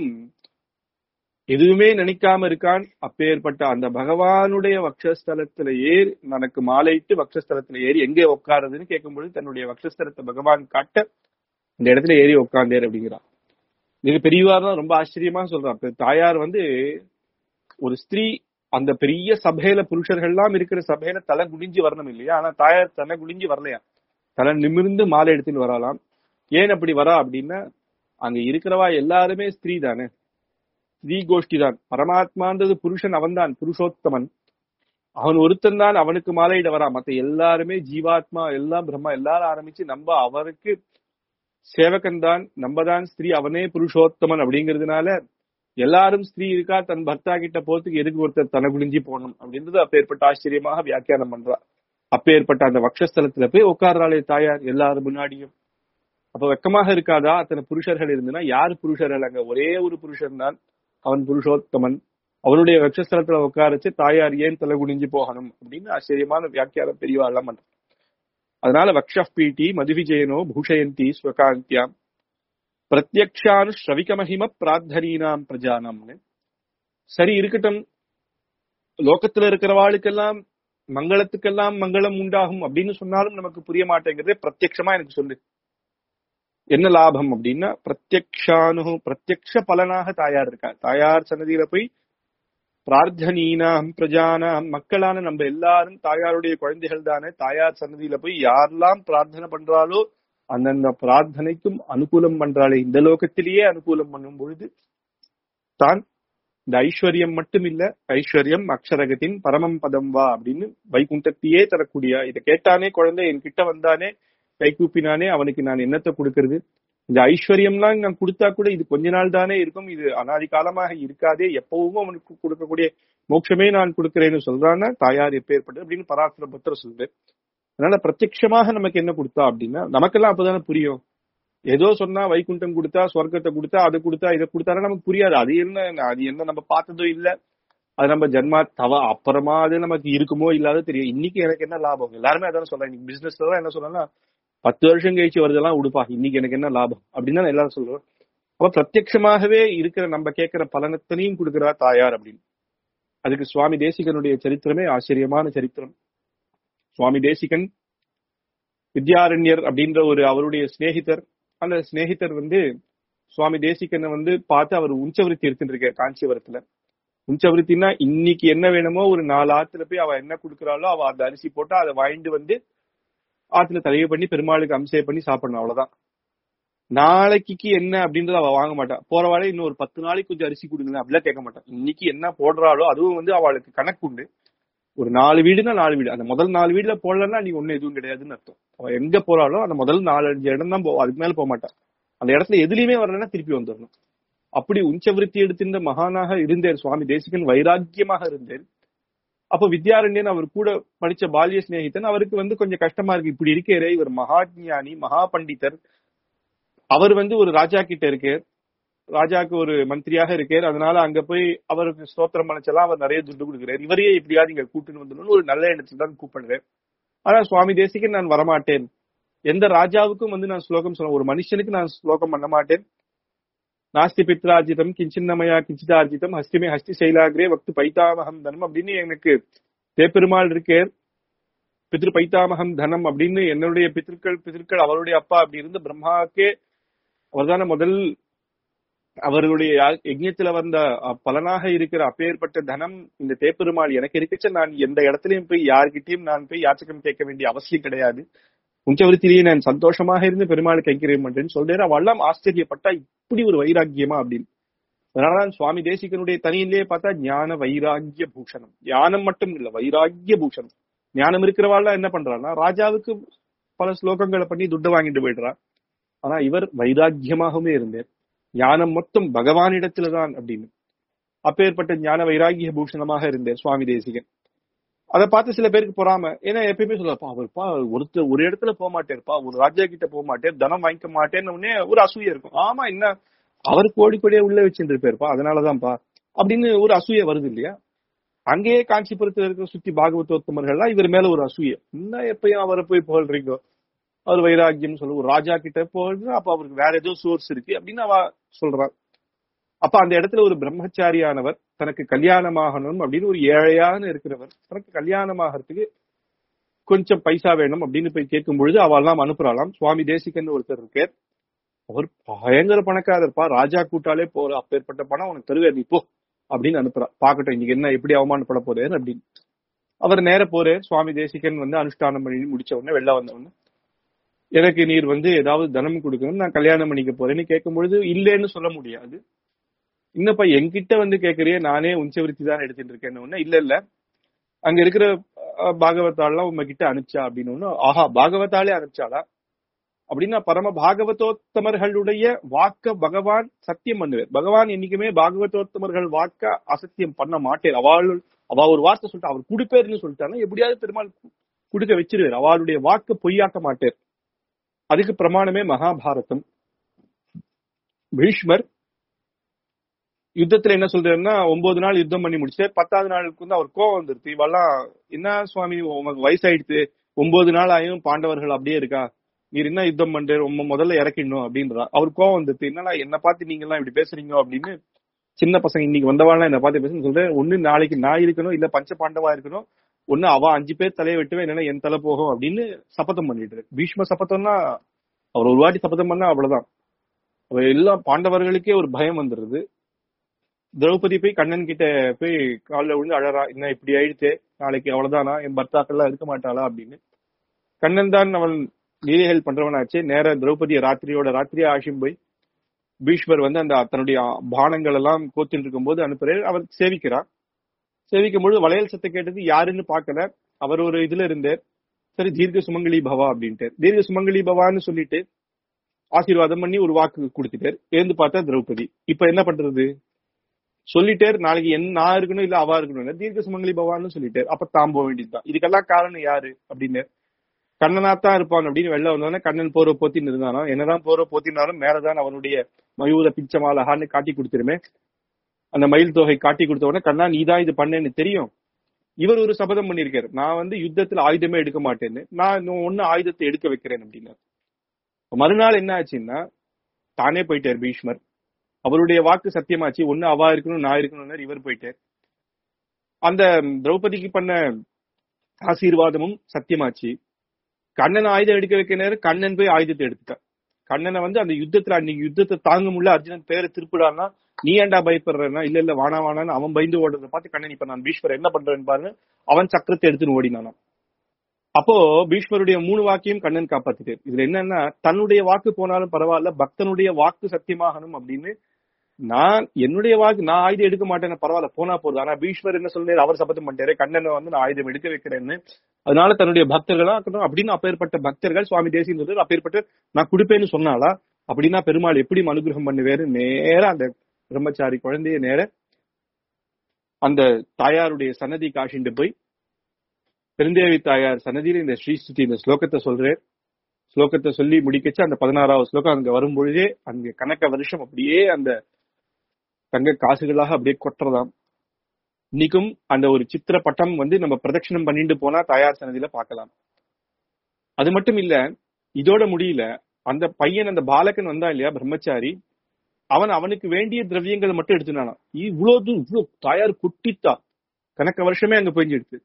எதுவுமே நினைக்காம இருக்கான் அப்பேற்பட்ட அந்த பகவானுடைய வக்ஷஸ்தலத்துல ஏறி எனக்கு மாலையிட்டு வக்ஷஸ்தலத்துல ஏறி எங்கே உட்காருதுன்னு கேட்கும்பொழுது தன்னுடைய வக்ஷஸ்தலத்தை பகவான் காட்ட இந்த இடத்துல ஏறி உட்காந்தேர் அப்படிங்கிறான் இது பெரியவார் தான் ரொம்ப ஆச்சரியமா சொல்றான் இப்ப தாயார் வந்து ஒரு ஸ்திரீ அந்த பெரிய சபையில புருஷர்கள் எல்லாம் இருக்கிற சபையில தலை குடிஞ்சு வரணும் இல்லையா ஆனா தாயார் தலை குடிஞ்சு வரலையா தலை நிமிர்ந்து மாலை எடுத்துன்னு வரலாம் ஏன் அப்படி வரா அப்படின்னா அங்க இருக்கிறவா எல்லாருமே ஸ்திரீ தானே ஸ்திரீ கோஷ்டி தான் பரமாத்மான்றது புருஷன் அவன்தான் புருஷோத்தமன் அவன் ஒருத்தன் தான் அவனுக்கு மாலையிட வரா மத்த எல்லாருமே ஜீவாத்மா எல்லாம் பிரம்மா எல்லாரும் ஆரம்பிச்சு நம்ம அவருக்கு சேவகன் தான் நம்ம தான் ஸ்திரீ அவனே புருஷோத்தமன் அப்படிங்கிறதுனால எல்லாரும் ஸ்திரீ இருக்கா தன் பர்த்தா கிட்ட போறதுக்கு எதுக்கு ஒருத்தர் தன குடிஞ்சி போகணும் அப்படின்றது அப்பேற்பட்ட ஆச்சரியமாக வியாக்கியானம் பண்றா அப்பேற்பட்ட அந்த வக்ஷஸ்தலத்துல போய் உட்கார்றாளே தாயார் எல்லாரும் முன்னாடியும் அப்ப வெக்கமாக இருக்காதா அத்தனை புருஷர்கள் இருந்துன்னா யார் புருஷர்கள் அங்க ஒரே ஒரு புருஷன் தான் அவன் புருஷோத்தமன் அவனுடைய வக்ஷஸ்தலத்துல உட்காரச்சு தாயார் ஏன் தலை குனிஞ்சு போகணும் அப்படின்னு ஆச்சரியமான வியாக்கியானம் பெரியவா எல்லாம் பண்ற அதனால வக்ஷபீட்டி மதுவிஜயனோ பூஷயந்தி ஸ்வகாந்தியாம் பிரத்யக்ஷானு ஸ்ரவிக மகிம பிரார்த்தனீனாம் பிரஜானம்னு சரி இருக்கட்டும் லோகத்துல இருக்கிறவாளுக்கெல்லாம் மங்களத்துக்கெல்லாம் மங்களம் உண்டாகும் அப்படின்னு சொன்னாலும் நமக்கு புரிய மாட்டேங்கிறதே பிரத்யக்ஷமா எனக்கு சொல்லு என்ன லாபம் அப்படின்னா பிரத்யக்ஷானு பிரத்யக்ஷ பலனாக தாயார் இருக்கா தாயார் சன்னதியில போய் பிரார்த்தனீனாம் பிரஜானாம் மக்களான நம்ம எல்லாரும் தாயாருடைய குழந்தைகள் தானே தாயார் சன்னதியில போய் யாரெல்லாம் பிரார்த்தனை பண்றாலோ அந்தந்த பிரார்த்தனைக்கும் அனுகூலம் பண்றாளே இந்த லோகத்திலேயே அனுகூலம் பண்ணும் பொழுது தான் இந்த ஐஸ்வர்யம் மட்டும் இல்ல ஐஸ்வர்யம் அக்ஷரகத்தின் பரமம் பதம் வா அப்படின்னு வைகுண்டத்தையே தரக்கூடிய இதை கேட்டானே குழந்தை என் கிட்ட வந்தானே கை கூப்பினானே அவனுக்கு நான் என்னத்தை கொடுக்கறது இந்த ஐஸ்வர்யம்லாம் நான் கொடுத்தா கூட இது கொஞ்ச நாள் தானே இருக்கும் இது அனாதி காலமாக இருக்காதே எப்பவும் அவனுக்கு கொடுக்கக்கூடிய மோட்சமே நான் கொடுக்கிறேன்னு சொல்றான்னா தாயார் எப்பேற்பட்டது அப்படின்னு பராசர புத்தர் சொல்றாரு அதனால பிரத்யட்சமாக நமக்கு என்ன கொடுத்தா அப்படின்னா நமக்கெல்லாம் அப்பதானே புரியும் ஏதோ சொன்னா வைகுண்டம் கொடுத்தா சொர்க்கத்தை கொடுத்தா அதை கொடுத்தா இதை கொடுத்தாலும் நமக்கு புரியாது அது என்ன அது என்ன நம்ம பார்த்ததும் இல்ல அது நம்ம ஜன்மா தவ அப்புறமா அது நமக்கு இருக்குமோ இல்லாத தெரியும் இன்னைக்கு எனக்கு என்ன லாபம் எல்லாருமே அதான சொல்றாங்க இன்னைக்கு பிசினஸ்ல தான் என்ன சொல்றாங்கன்னா பத்து வருஷம் கழிச்சு வருதெல்லாம் உடுப்பா இன்னைக்கு எனக்கு என்ன லாபம் அப்படின்னு தான் எல்லாரும் சொல்றோம் அப்ப பிரத்யட்சமாகவே இருக்கிற நம்ம கேட்கிற பலனத்தனையும் கொடுக்கிறா தாயார் அப்படின்னு அதுக்கு சுவாமி தேசிகனுடைய சரித்திரமே ஆச்சரியமான சரித்திரம் சுவாமி தேசிகன் வித்யாரண்யர் அப்படின்ற ஒரு அவருடைய சிநேகிதர் அந்த சிநேகிதர் வந்து சுவாமி தேசிகனை வந்து பார்த்து அவர் உஞ்சவருத்தி எடுத்துட்டு இருக்கார் காஞ்சிபுரத்துல உஞ்சவருத்தின்னா இன்னைக்கு என்ன வேணுமோ ஒரு நாலு ஆத்துல போய் அவ என்ன கொடுக்குறாளோ அவ அந்த அரிசி போட்டா அதை வாங்கிட்டு வந்து ஆத்துல தலையை பண்ணி பெருமாளுக்கு அம்சை பண்ணி சாப்பிடணும் அவ்வளவுதான் நாளைக்கு என்ன அப்படின்றத அவ வாங்க மாட்டா போற வாழை இன்னும் ஒரு பத்து நாளைக்கு கொஞ்சம் அரிசி கொடுங்க அப்படிலாம் கேட்க மாட்டான் இன்னைக்கு என்ன போடுறாளோ அதுவும் வந்து அவளுக்கு கணக்கு உண்டு ஒரு நாலு வீடுனா நாலு வீடு அந்த முதல் நாலு வீடுல போடலன்னா நீ ஒண்ணு எதுவும் கிடையாதுன்னு அர்த்தம் அவ எங்க போறாளோ அந்த முதல் நாலு அஞ்சு இடம் தான் போவா அதுக்கு மேல போக மாட்டான் அந்த இடத்துல எதுலயுமே வரலன்னா திருப்பி வந்துடணும் அப்படி உஞ்சவிருத்தி எடுத்திருந்த மகானாக இருந்தேன் சுவாமி தேசிகன் வைராக்கியமாக இருந்தேன் அப்ப வித்யாரண்யன் அவர் கூட படிச்ச பால்ய சிநேகிதன் அவருக்கு வந்து கொஞ்சம் கஷ்டமா இருக்கு இப்படி இருக்கே இவர் மகாஜானி மகா பண்டிதர் அவர் வந்து ஒரு ராஜா கிட்ட இருக்கு ராஜாக்கு ஒரு மந்திரியாக இருக்கார் அதனால அங்க போய் அவருக்கு ஸ்தோத்திரம் பண்ணச்செல்லாம் அவர் நிறைய துட்டு கொடுக்குறாரு இவரையே எப்படியாவது இங்க கூட்டுன்னு வந்துடணும்னு ஒரு நல்ல எண்ணத்துல தான் கூப்பிடுறேன் ஆனா சுவாமி தேசிகன் நான் வரமாட்டேன் எந்த ராஜாவுக்கும் வந்து நான் ஸ்லோகம் சொல்ல ஒரு மனுஷனுக்கு நான் ஸ்லோகம் பண்ண மாட்டேன் நாஸ்தி பித்ரார்ஜிதம் கிஞ்சின்னமயா கிஞ்சிதார்ஜிதம் ஹஸ்திமே ஹஸ்தி சைலாகிரே வக்து பைத்தாமகம் தனம் அப்படின்னு எனக்கு தேப்பெருமாள் இருக்கேர் பித்ரு பைத்தாமகம் தனம் அப்படின்னு என்னுடைய பித்திருக்கள் பித்திருக்கள் அவருடைய அப்பா அப்படி இருந்து பிரம்மாக்கே அவர்தான முதல் அவர்களுடைய யஜ்யத்துல வந்த பலனாக இருக்கிற அப்பேற்பட்ட தனம் இந்த தேப்பெருமாள் எனக்கு இருக்குச்ச நான் எந்த இடத்துலயும் போய் யார்கிட்டயும் நான் போய் யாச்சகம் கேட்க வேண்டிய அவசியம் கிடையாது உஞ்சவருத்திலேயே நான் சந்தோஷமாக இருந்து பெருமாள் கைக்கிறேன் பண்றேன்னு சொல்றேன் அவெல்லாம் ஆச்சரியப்பட்டா இப்படி ஒரு வைராக்கியமா அப்படின்னு அதனாலதான் சுவாமி தேசிகனுடைய தனியிலேயே பார்த்தா ஞான வைராக்கிய பூஷணம் ஞானம் மட்டும் இல்ல வைராக்கிய பூஷணம் ஞானம் இருக்கிறவாள் என்ன பண்றான்னா ராஜாவுக்கு பல ஸ்லோகங்களை பண்ணி துட்டு வாங்கிட்டு போயிடுறா ஆனா இவர் வைராக்கியமாகவே இருந்தார் ஞானம் மொத்தம் பகவானிடத்துலதான் அப்படின்னு அப்பேற்பட்ட ஞான வைராகிய பூஷணமாக இருந்தார் சுவாமி தேசிகன் அதை பார்த்து சில பேருக்கு பொறாம ஏன்னா எப்பயுமே சொல்லப்பா அவர்ப்பா ஒருத்தர் ஒரு இடத்துல போக மாட்டேருப்பா ஒரு ராஜா கிட்ட போக மாட்டேன் தனம் வாங்கிக்க மாட்டேன்னு உடனே ஒரு அசூய இருக்கும் ஆமா என்ன அவர் கோடி கோடியே உள்ள வச்சுட்டு இருப்பாருப்பா அதனாலதான்ப்பா அப்படின்னு ஒரு அசூய வருது இல்லையா அங்கேயே காஞ்சிபுரத்துல இருக்கிற சுத்தி பாகவதோத்தமர்கள்லாம் இவர் மேல ஒரு அசூய இன்னும் எப்பயும் அவரை போய் புகழ்றீங்க அவர் வைராக்கியம் சொல்ல ஒரு ராஜா கிட்ட போகுது அப்ப அவருக்கு வேற ஏதோ சோர்ஸ் இருக்கு அப்படின்னு அவ சொல்றான் அப்ப அந்த இடத்துல ஒரு பிரம்மச்சாரியானவர் தனக்கு கல்யாணமாகணும் அப்படின்னு ஒரு ஏழையான இருக்கிறவர் தனக்கு கல்யாணமாகறதுக்கு கொஞ்சம் பைசா வேணும் அப்படின்னு போய் கேட்கும் பொழுது அவெல்லாம் அனுப்புறாளாம் சுவாமி தேசிகன் ஒருத்தர் இருக்கார் அவர் பயங்கர பணக்காரர்ப்பா ராஜா கூட்டாலே போற அப்பேற்பட்ட பணம் உனக்கு தருவேர் நீ போ அப்படின்னு அனுப்புறா பாக்கட்டும் இன்னைக்கு என்ன எப்படி அவமானப்பட போறேன் அப்படின்னு அவர் நேர போறே சுவாமி தேசிகன் வந்து அனுஷ்டானம் பண்ணி முடிச்ச உடனே வெளில வந்த உடனே எனக்கு நீர் வந்து ஏதாவது தனம் கொடுக்கணும் நான் கல்யாணம் பண்ணிக்க போறேன்னு கேட்கும் பொழுது இல்லைன்னு சொல்ல முடியாது இன்னப்பா என்கிட்ட வந்து கேக்குறியே நானே உஞ்சவிருத்தி தான் எடுத்துட்டு இருக்கேன்னு இல்ல இல்ல அங்க இருக்கிற பாகவத்தாள்லாம் உங்ககிட்ட அனுப்பிச்சா அப்படின்னு ஆஹா பாகவத்தாலே அனுப்பிச்சாளா அப்படின்னா பரம பாகவதோத்தமர்களுடைய வாக்க பகவான் சத்தியம் பண்ணுவார் பகவான் என்னைக்குமே பாகவதோத்தமர்கள் வாக்க அசத்தியம் பண்ண மாட்டேர் அவள் அவ ஒரு வார்த்தை சொல்லிட்டு அவர் குடுப்பேர்னு சொல்லிட்டாங்கன்னா எப்படியாவது பெருமாள் குடுக்க வச்சிருவார் அவளுடைய வாக்க பொய்யாக்க மாட்டேர் அதுக்கு பிரமாணமே மகாபாரதம் பீஷ்மர் யுத்தத்துல என்ன சொல்றாருன்னா ஒன்பது நாள் யுத்தம் பண்ணி முடிச்சு பத்தாவது நாளுக்கு வந்து அவர் கோவம் வந்துருது இவெல்லாம் என்ன சுவாமி உனக்கு வயசாயிடுத்து ஒன்பது நாள் ஆயும் பாண்டவர்கள் அப்படியே இருக்கா நீர் என்ன யுத்தம் பண்ற உங்க முதல்ல இறக்கிடணும் அப்படின்றா அவர் கோவம் வந்துருது என்னடா என்ன பார்த்து நீங்க எல்லாம் இப்படி பேசுறீங்க அப்படின்னு சின்ன பசங்க இன்னைக்கு வந்தவாள்லாம் என்ன பார்த்து பேசுன்னு சொல்றேன் ஒண்ணு நாளைக்கு நான் இருக்கணும் இல்ல பஞ்ச பாண்டவா இருக்கணும் ஒண்ணு அவ அஞ்சு பேர் தலையை வெட்டுவேன் இல்லைன்னா என் தலை போகும் அப்படின்னு சபதம் பண்ணிட்டு பீஷ்ம சபதம்னா அவர் ஒரு வாட்டி சபதம் பண்ணா அவ்வளவுதான் எல்லாம் பாண்டவர்களுக்கே ஒரு பயம் வந்துருது திரௌபதி போய் கண்ணன் கிட்ட போய் காலில் விழுந்து அழறா என்ன இப்படி ஆயிடுச்சு நாளைக்கு அவ்வளவுதானா என் பர்த்தாக்கள்லாம் இருக்க மாட்டாளா அப்படின்னு கண்ணன் தான் அவள் லீலைகள் பண்றவனாச்சே நேர திரௌபதியை ராத்திரியோட ராத்திரியா ஆஷிம் போய் பீஷ்மர் வந்து அந்த தன்னுடைய பானங்கள் எல்லாம் கோத்தின்னு இருக்கும்போது அனுப்புறாரு அவர் சேவிக்கிறார் சேவிக்கும் பொழுது வளையல் சத்தை கேட்டது யாருன்னு பார்க்கல அவர் ஒரு இதுல இருந்தார் சரி தீர்க்க சுமங்கலி பவா அப்படின்ட்டு தீர்க்க சுமங்கலி பவான்னு சொல்லிட்டு ஆசீர்வாதம் பண்ணி ஒரு வாக்கு கொடுத்துட்டார் எழுந்து பார்த்தா திரௌபதி இப்ப என்ன பண்றது சொல்லிட்டார் நாளைக்கு என்ன நான் இருக்கணும் இல்ல அவா இருக்கணும் தீர்க்க சுமங்கலி பவான்னு சொல்லிட்டார் அப்ப தாம் போக வேண்டியதுதான் இதுக்கெல்லாம் காரணம் யாரு அப்படின்னு கண்ணனாத்தான் இருப்பான் அப்படின்னு வெளில வந்தோடனே கண்ணன் போற போத்தின்னு இருந்தானோ என்னதான் போற போத்தினாலும் மேலதான் அவனுடைய மயூர பிச்சமாலகான்னு காட்டி கொடுத்துருமே அந்த மயில் தொகை காட்டி கொடுத்த உடனே கண்ணா நீதான் இது பண்ணேன்னு தெரியும் இவர் ஒரு சபதம் பண்ணிருக்காரு நான் வந்து யுத்தத்துல ஆயுதமே எடுக்க மாட்டேன்னு நான் ஒன்னு ஆயுதத்தை எடுக்க வைக்கிறேன் அப்படின்னு மறுநாள் என்ன ஆச்சுன்னா தானே போயிட்டார் பீஷ்மர் அவருடைய வாக்கு சத்தியமாச்சு ஒண்ணு அவா இருக்கணும் நான் இருக்கணும் இவர் போயிட்டார் அந்த திரௌபதிக்கு பண்ண ஆசீர்வாதமும் சத்தியமாச்சு கண்ணன் ஆயுதம் எடுக்க வைக்க நேரம் கண்ணன் போய் ஆயுதத்தை எடுத்துட்டான் கண்ணனை வந்து அந்த யுத்தத்துல அன்னைக்கு யுத்தத்தை தாங்க முடியல அர்ஜுனன் பேரை திருப்பிடான்னா நீ ஏன்டா பயப்படுறேன்னா இல்ல இல்ல வானா வானான்னு அவன் பயந்து ஓடுறத பார்த்து கண்ணன் இப்ப நான் பீஷ்மர் என்ன பண்றேன்னு பாருங்க அவன் சக்கரத்தை எடுத்துன்னு ஓடினானா அப்போ பீஷ்மருடைய மூணு வாக்கையும் கண்ணன் காப்பாத்திட்டார் இதுல என்னன்னா தன்னுடைய வாக்கு போனாலும் பரவாயில்ல பக்தனுடைய வாக்கு சத்தியமாகணும் அப்படின்னு நான் என்னுடைய வாக்கு நான் ஆயுதம் எடுக்க மாட்டேன்னு பரவாயில்ல போனா போதும் ஆனா பீஷ்மர் என்ன சொல்றாரு அவர் சபதம் பண்ணிட்டாரு கண்ணனை வந்து நான் ஆயுதம் எடுக்க வைக்கிறேன்னு அதனால தன்னுடைய பக்தர்களா இருக்கட்டும் அப்படின்னு அப்பேற்பட்ட பக்தர்கள் சுவாமி தேசியம் சொல்றாரு அப்பேற்பட்ட நான் கொடுப்பேன்னு சொன்னாலா அப்படின்னா பெருமாள் எப்படி அனுகிரகம் பண்ணுவேரு நேரா அந்த பிரம்மச்சாரி குழந்தைய நேர அந்த தாயாருடைய சன்னதி காஷிண்டு போய் பெருந்தேவி தாயார் சன்னதியில இந்த ஸ்ரீஸ்துதி இந்த ஸ்லோகத்தை சொல்றேன் ஸ்லோகத்தை சொல்லி முடிக்கச்சு அந்த பதினாறாவது ஸ்லோகம் அங்க வரும் பொழுதே அங்க கணக்க வருஷம் அப்படியே அந்த தங்க காசுகளாக அப்படியே கொட்டுறதாம் இன்னைக்கும் அந்த ஒரு சித்திர பட்டம் வந்து நம்ம பிரதட்சணம் பண்ணிட்டு போனா தாயார் சன்னதியில பார்க்கலாம் அது மட்டும் இல்ல இதோட முடியல அந்த பையன் அந்த பாலகன் வந்தா இல்லையா பிரம்மச்சாரி அவன் அவனுக்கு வேண்டிய திரவியங்கள் மட்டும் எடுத்துனானா இவ்வளவு இவ்வளவு தாயார் குட்டித்தா கணக்க வருஷமே அங்க போயிடுச்சு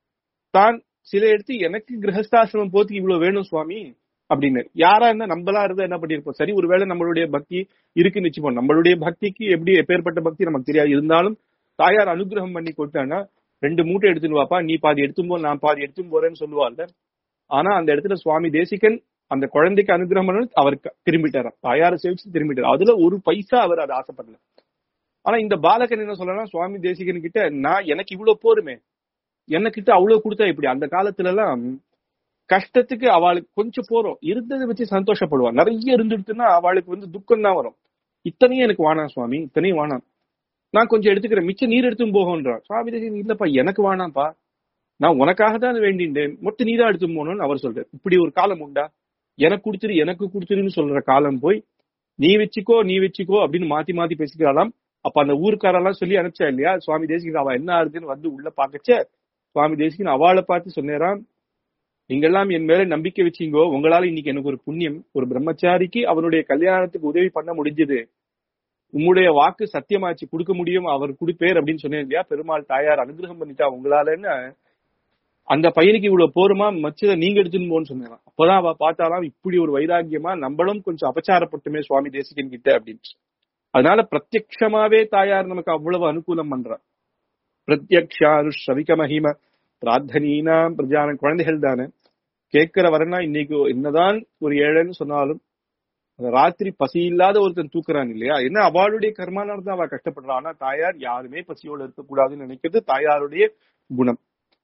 தான் சில எடுத்து எனக்கு கிரகஸ்தாசிரமம் போத்துக்கு இவ்வளவு வேணும் சுவாமி அப்படின்னு யாரா இருந்தா நம்மளா இருந்தா என்ன பண்ணிருப்போம் சரி ஒருவேளை நம்மளுடைய பக்தி இருக்குன்னு வச்சுப்போம் நம்மளுடைய பக்திக்கு எப்படி எப்பேற்பட்ட பக்தி நமக்கு தெரியாது இருந்தாலும் தாயார் அனுகிரகம் பண்ணி கொடுத்தான்னா ரெண்டு மூட்டை எடுத்துன்னு வாப்பா நீ பாதி எடுத்தும் போ நான் பாதி எடுத்தும் போறேன்னு சொல்லுவாள்ல ஆனா அந்த இடத்துல சுவாமி தேசிகன் அந்த குழந்தைக்கு அனுகிரகம் பண்ண அவர் திரும்பிட்டாராம் தாயாரை சேவிச்சு திரும்பிட்டார் அதுல ஒரு பைசா அவர் அதை ஆசைப்படல ஆனா இந்த பாலகன் என்ன சொல்லலாம் சுவாமி தேசிகன் கிட்ட நான் எனக்கு இவ்வளவு போருமே கிட்ட அவ்வளவு கொடுத்தா இப்படி அந்த காலத்துல எல்லாம் கஷ்டத்துக்கு அவளுக்கு கொஞ்சம் போறோம் இருந்ததை வச்சு சந்தோஷப்படுவா நிறைய இருந்துடுத்துன்னா அவளுக்கு வந்து துக்கம் தான் வரும் இத்தனையும் எனக்கு வானாம் சுவாமி இத்தனையும் வானாம் நான் கொஞ்சம் எடுத்துக்கிறேன் மிச்சம் நீர் எடுத்தும் போகன்றான் சுவாமி தேசிகன் இல்லப்பா எனக்கு வானாம்ப்பா நான் உனக்காக தான் வேண்டின்றேன் மொத்த நீ தான் எடுத்து போகணும்னு அவர் சொல்றாரு இப்படி ஒரு காலம் உண்டா எனக்கு கொடுத்துரு எனக்கு கொடுத்துருன்னு சொல்ற காலம் போய் நீ வச்சுக்கோ நீ வச்சுக்கோ அப்படின்னு மாத்தி மாத்தி பேசிக்கிறாளாம் அப்ப அந்த ஊருக்காரெல்லாம் சொல்லி அனுப்பிச்சா இல்லையா சுவாமி தேசிகன் அவ என்ன ஆகுதுன்னு வந்து உள்ள பாக்கச்ச சுவாமி தேசிகன் அவளை பார்த்து சொன்னேராம் நீங்கெல்லாம் என் மேல நம்பிக்கை வச்சீங்கோ உங்களால இன்னைக்கு எனக்கு ஒரு புண்ணியம் ஒரு பிரம்மச்சாரிக்கு அவனுடைய கல்யாணத்துக்கு உதவி பண்ண முடிஞ்சது உம்முடைய வாக்கு சத்தியமாச்சு கொடுக்க முடியும் அவர் கொடுப்பேர் அப்படின்னு சொன்னேன் இல்லையா பெருமாள் தாயார் அனுகிரகம் பண்ணிட்டா உங்களாலன்னு அந்த பையனுக்கு இவ்வளவு போருமா மச்சத நீங்க எடுத்துன்னு போன்னு சொன்னாங்க அப்பதான் அவ பார்த்தாலாம் இப்படி ஒரு வைராக்கியமா நம்மளும் கொஞ்சம் அபச்சாரப்பட்டுமே சுவாமி தேசிகன் கிட்ட அப்படின்னு அதனால பிரத்யக்ஷமாவே தாயார் நமக்கு அவ்வளவு அனுகூலம் பண்றா பிரத்யக்ஷானுஷவிக மகிம பிரார்த்தனீனா பிரஜான குழந்தைகள் தானே கேட்கிற வரனா இன்னைக்கு என்னதான் ஒரு ஏழைன்னு சொன்னாலும் ராத்திரி பசி இல்லாத ஒருத்தன் தூக்குறான் இல்லையா என்ன அவளுடைய கர்மானால தான் அவ கஷ்டப்படுறான் ஆனா தாயார் யாருமே பசியோட இருக்கக்கூடாதுன்னு நினைக்கிறது தாயாருடைய குணம்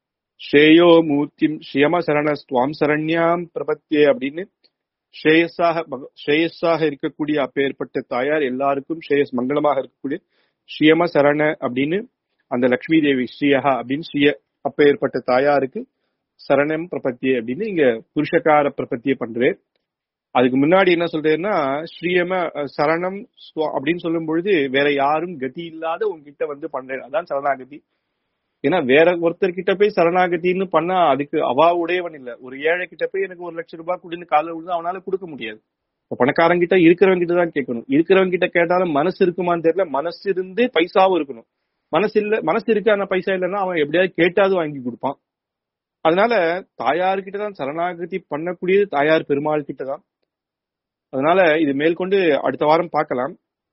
ஸ்ரேயோ மூர்த்திம் ஸ்ரீயம சரண ஸ்துவாம் சரண்யாம் பிரபத்தியே அப்படின்னு ஸ்ரேயஸாக ஸ்ரேயஸாக இருக்கக்கூடிய அப்பேற்பட்ட தாயார் எல்லாருக்கும் ஸ்ரேயஸ் மங்களமாக இருக்கக்கூடிய ஸ்ரீயம சரண அப்படின்னு அந்த லக்ஷ்மி தேவி ஸ்ரீயஹா அப்படின்னு ஸ்ரீய அப்பேற்பட்ட தாயாருக்கு சரணம் பிரபத்தியே அப்படின்னு இங்க புருஷகார பிரபத்தியை பண்றேன் அதுக்கு முன்னாடி என்ன சொல்றேன்னா ஸ்ரீயம சரணம் அப்படின்னு சொல்லும் பொழுது வேற யாரும் கதி இல்லாத உங்ககிட்ட வந்து பண்றேன் அதான் சரணாகதி ஏன்னா வேற ஒருத்தர் கிட்ட போய் சரணாகதின்னு பண்ணா அதுக்கு அவா உடையவன் இல்ல ஒரு ஏழை கிட்ட போய் எனக்கு ஒரு லட்சம் ரூபாய் கொடுன்னு கால விழுந்து அவனால கொடுக்க முடியாது பணக்காரங்க கிட்ட இருக்கிறவங்க கிட்ட தான் கேட்கணும் இருக்கிறவங்க கிட்ட கேட்டாலும் மனசு இருக்குமான்னு தெரியல மனசு இருந்து பைசாவும் இருக்கணும் மனசு இல்ல மனசு இருக்கு ஆனா பைசா இல்லைன்னா அவன் எப்படியாவது கேட்டாவது வாங்கி கொடுப்பான் அதனால தாயார்கிட்ட தான் சரணாகதி பண்ணக்கூடியது தாயார் பெருமாள் கிட்ட தான் அதனால இது மேற்கொண்டு அடுத்த வாரம் பார்க்கலாம்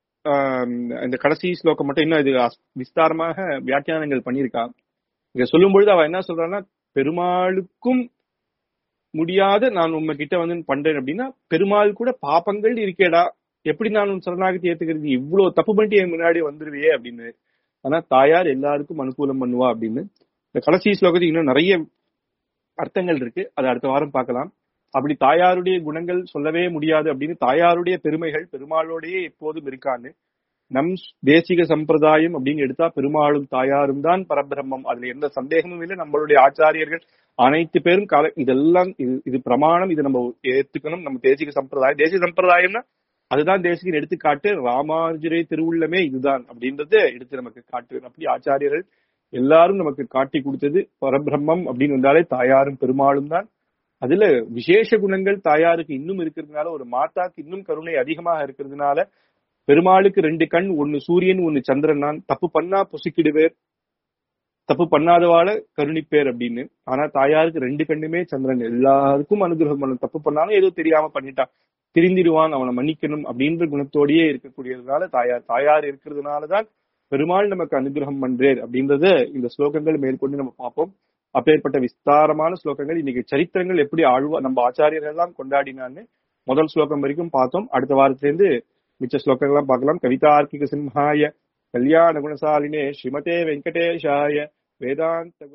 இந்த கடைசி ஸ்லோகம் மட்டும் இன்னும் இது விஸ்தாரமாக வியாக்கியானங்கள் பண்ணியிருக்கா இங்க சொல்லும் பொழுது அவ என்ன சொல்றான்னா பெருமாளுக்கும் முடியாத நான் உங்க கிட்ட வந்து பண்றேன் அப்படின்னா பெருமாள் கூட பாப்பங்கள் இருக்கேடா எப்படி நான் உன் சரணாகதி ஏத்துக்கிறது இவ்வளவு தப்பு பண்ணிட்டு என் முன்னாடி வந்துருவியே அப்படின்னு ஆனா தாயார் எல்லாருக்கும் அனுகூலம் பண்ணுவா அப்படின்னு இந்த கடைசி ஸ்லோகத்துக்கு இன்னும் நிறைய அர்த்தங்கள் இருக்கு அதை அடுத்த வாரம் பார்க்கலாம் அப்படி தாயாருடைய குணங்கள் சொல்லவே முடியாது அப்படின்னு தாயாருடைய பெருமைகள் பெருமாளோடயே எப்போதும் இருக்கான்னு நம் தேசிக சம்பிரதாயம் அப்படின்னு எடுத்தா பெருமாளும் தாயாரும் தான் பரபிரம்மம் அதுல எந்த சந்தேகமும் இல்லை நம்மளுடைய ஆச்சாரியர்கள் அனைத்து பேரும் கால இதெல்லாம் இது இது பிரமாணம் இது நம்ம ஏத்துக்கணும் நம்ம தேசிக சம்பிரதாயம் தேசிக சம்பிரதாயம்னா அதுதான் தேசிகன் எடுத்துக்காட்டு ராமானுஜரே திருவுள்ளமே இதுதான் அப்படின்றத எடுத்து நமக்கு காட்டு அப்படி ஆச்சாரியர்கள் எல்லாரும் நமக்கு காட்டி கொடுத்தது பரபிரம்மம் அப்படின்னு வந்தாலே தாயாரும் பெருமாளும் தான் அதுல விசேஷ குணங்கள் தாயாருக்கு இன்னும் இருக்கிறதுனால ஒரு மாதாக்கு இன்னும் கருணை அதிகமாக இருக்கிறதுனால பெருமாளுக்கு ரெண்டு கண் ஒன்னு சூரியன் ஒன்னு சந்திரன் தான் தப்பு பண்ணா பொசுக்கிடுவேர் தப்பு பண்ணாதவாள கருணிப்பேர் அப்படின்னு ஆனா தாயாருக்கு ரெண்டு கண்ணுமே சந்திரன் எல்லாருக்கும் அனுகிரகம் பண்ணும் தப்பு பண்ணாலும் ஏதோ தெரியாம பண்ணிட்டான் திருந்திடுவான் அவனை மன்னிக்கணும் அப்படின்ற குணத்தோடயே இருக்கக்கூடியதுனால தாயார் தாயார் இருக்கிறதுனாலதான் பெருமாள் நமக்கு அனுகிரகம் பண்றேர் அப்படின்றத இந்த ஸ்லோகங்கள் மேற்கொண்டு நம்ம பார்ப்போம் அப்பேற்பட்ட விஸ்தாரமான ஸ்லோகங்கள் இன்னைக்கு சரித்திரங்கள் எப்படி ஆழ்வா நம்ம ஆச்சாரியர்கள் எல்லாம் கொண்டாடினான்னு முதல் ஸ்லோகம் வரைக்கும் பார்த்தோம் அடுத்த வாரத்திலிருந்து மிச்ச ஸ்லோகங்கள்லாம் பார்க்கலாம் கவிதார்க்கிக சிம்ஹாய கல்யாண குணசாலினே ஸ்ரீமதே வெங்கடேஷாய வேதாந்த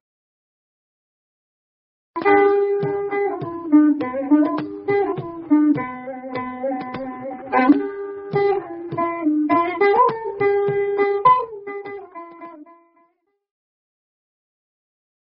Thank you.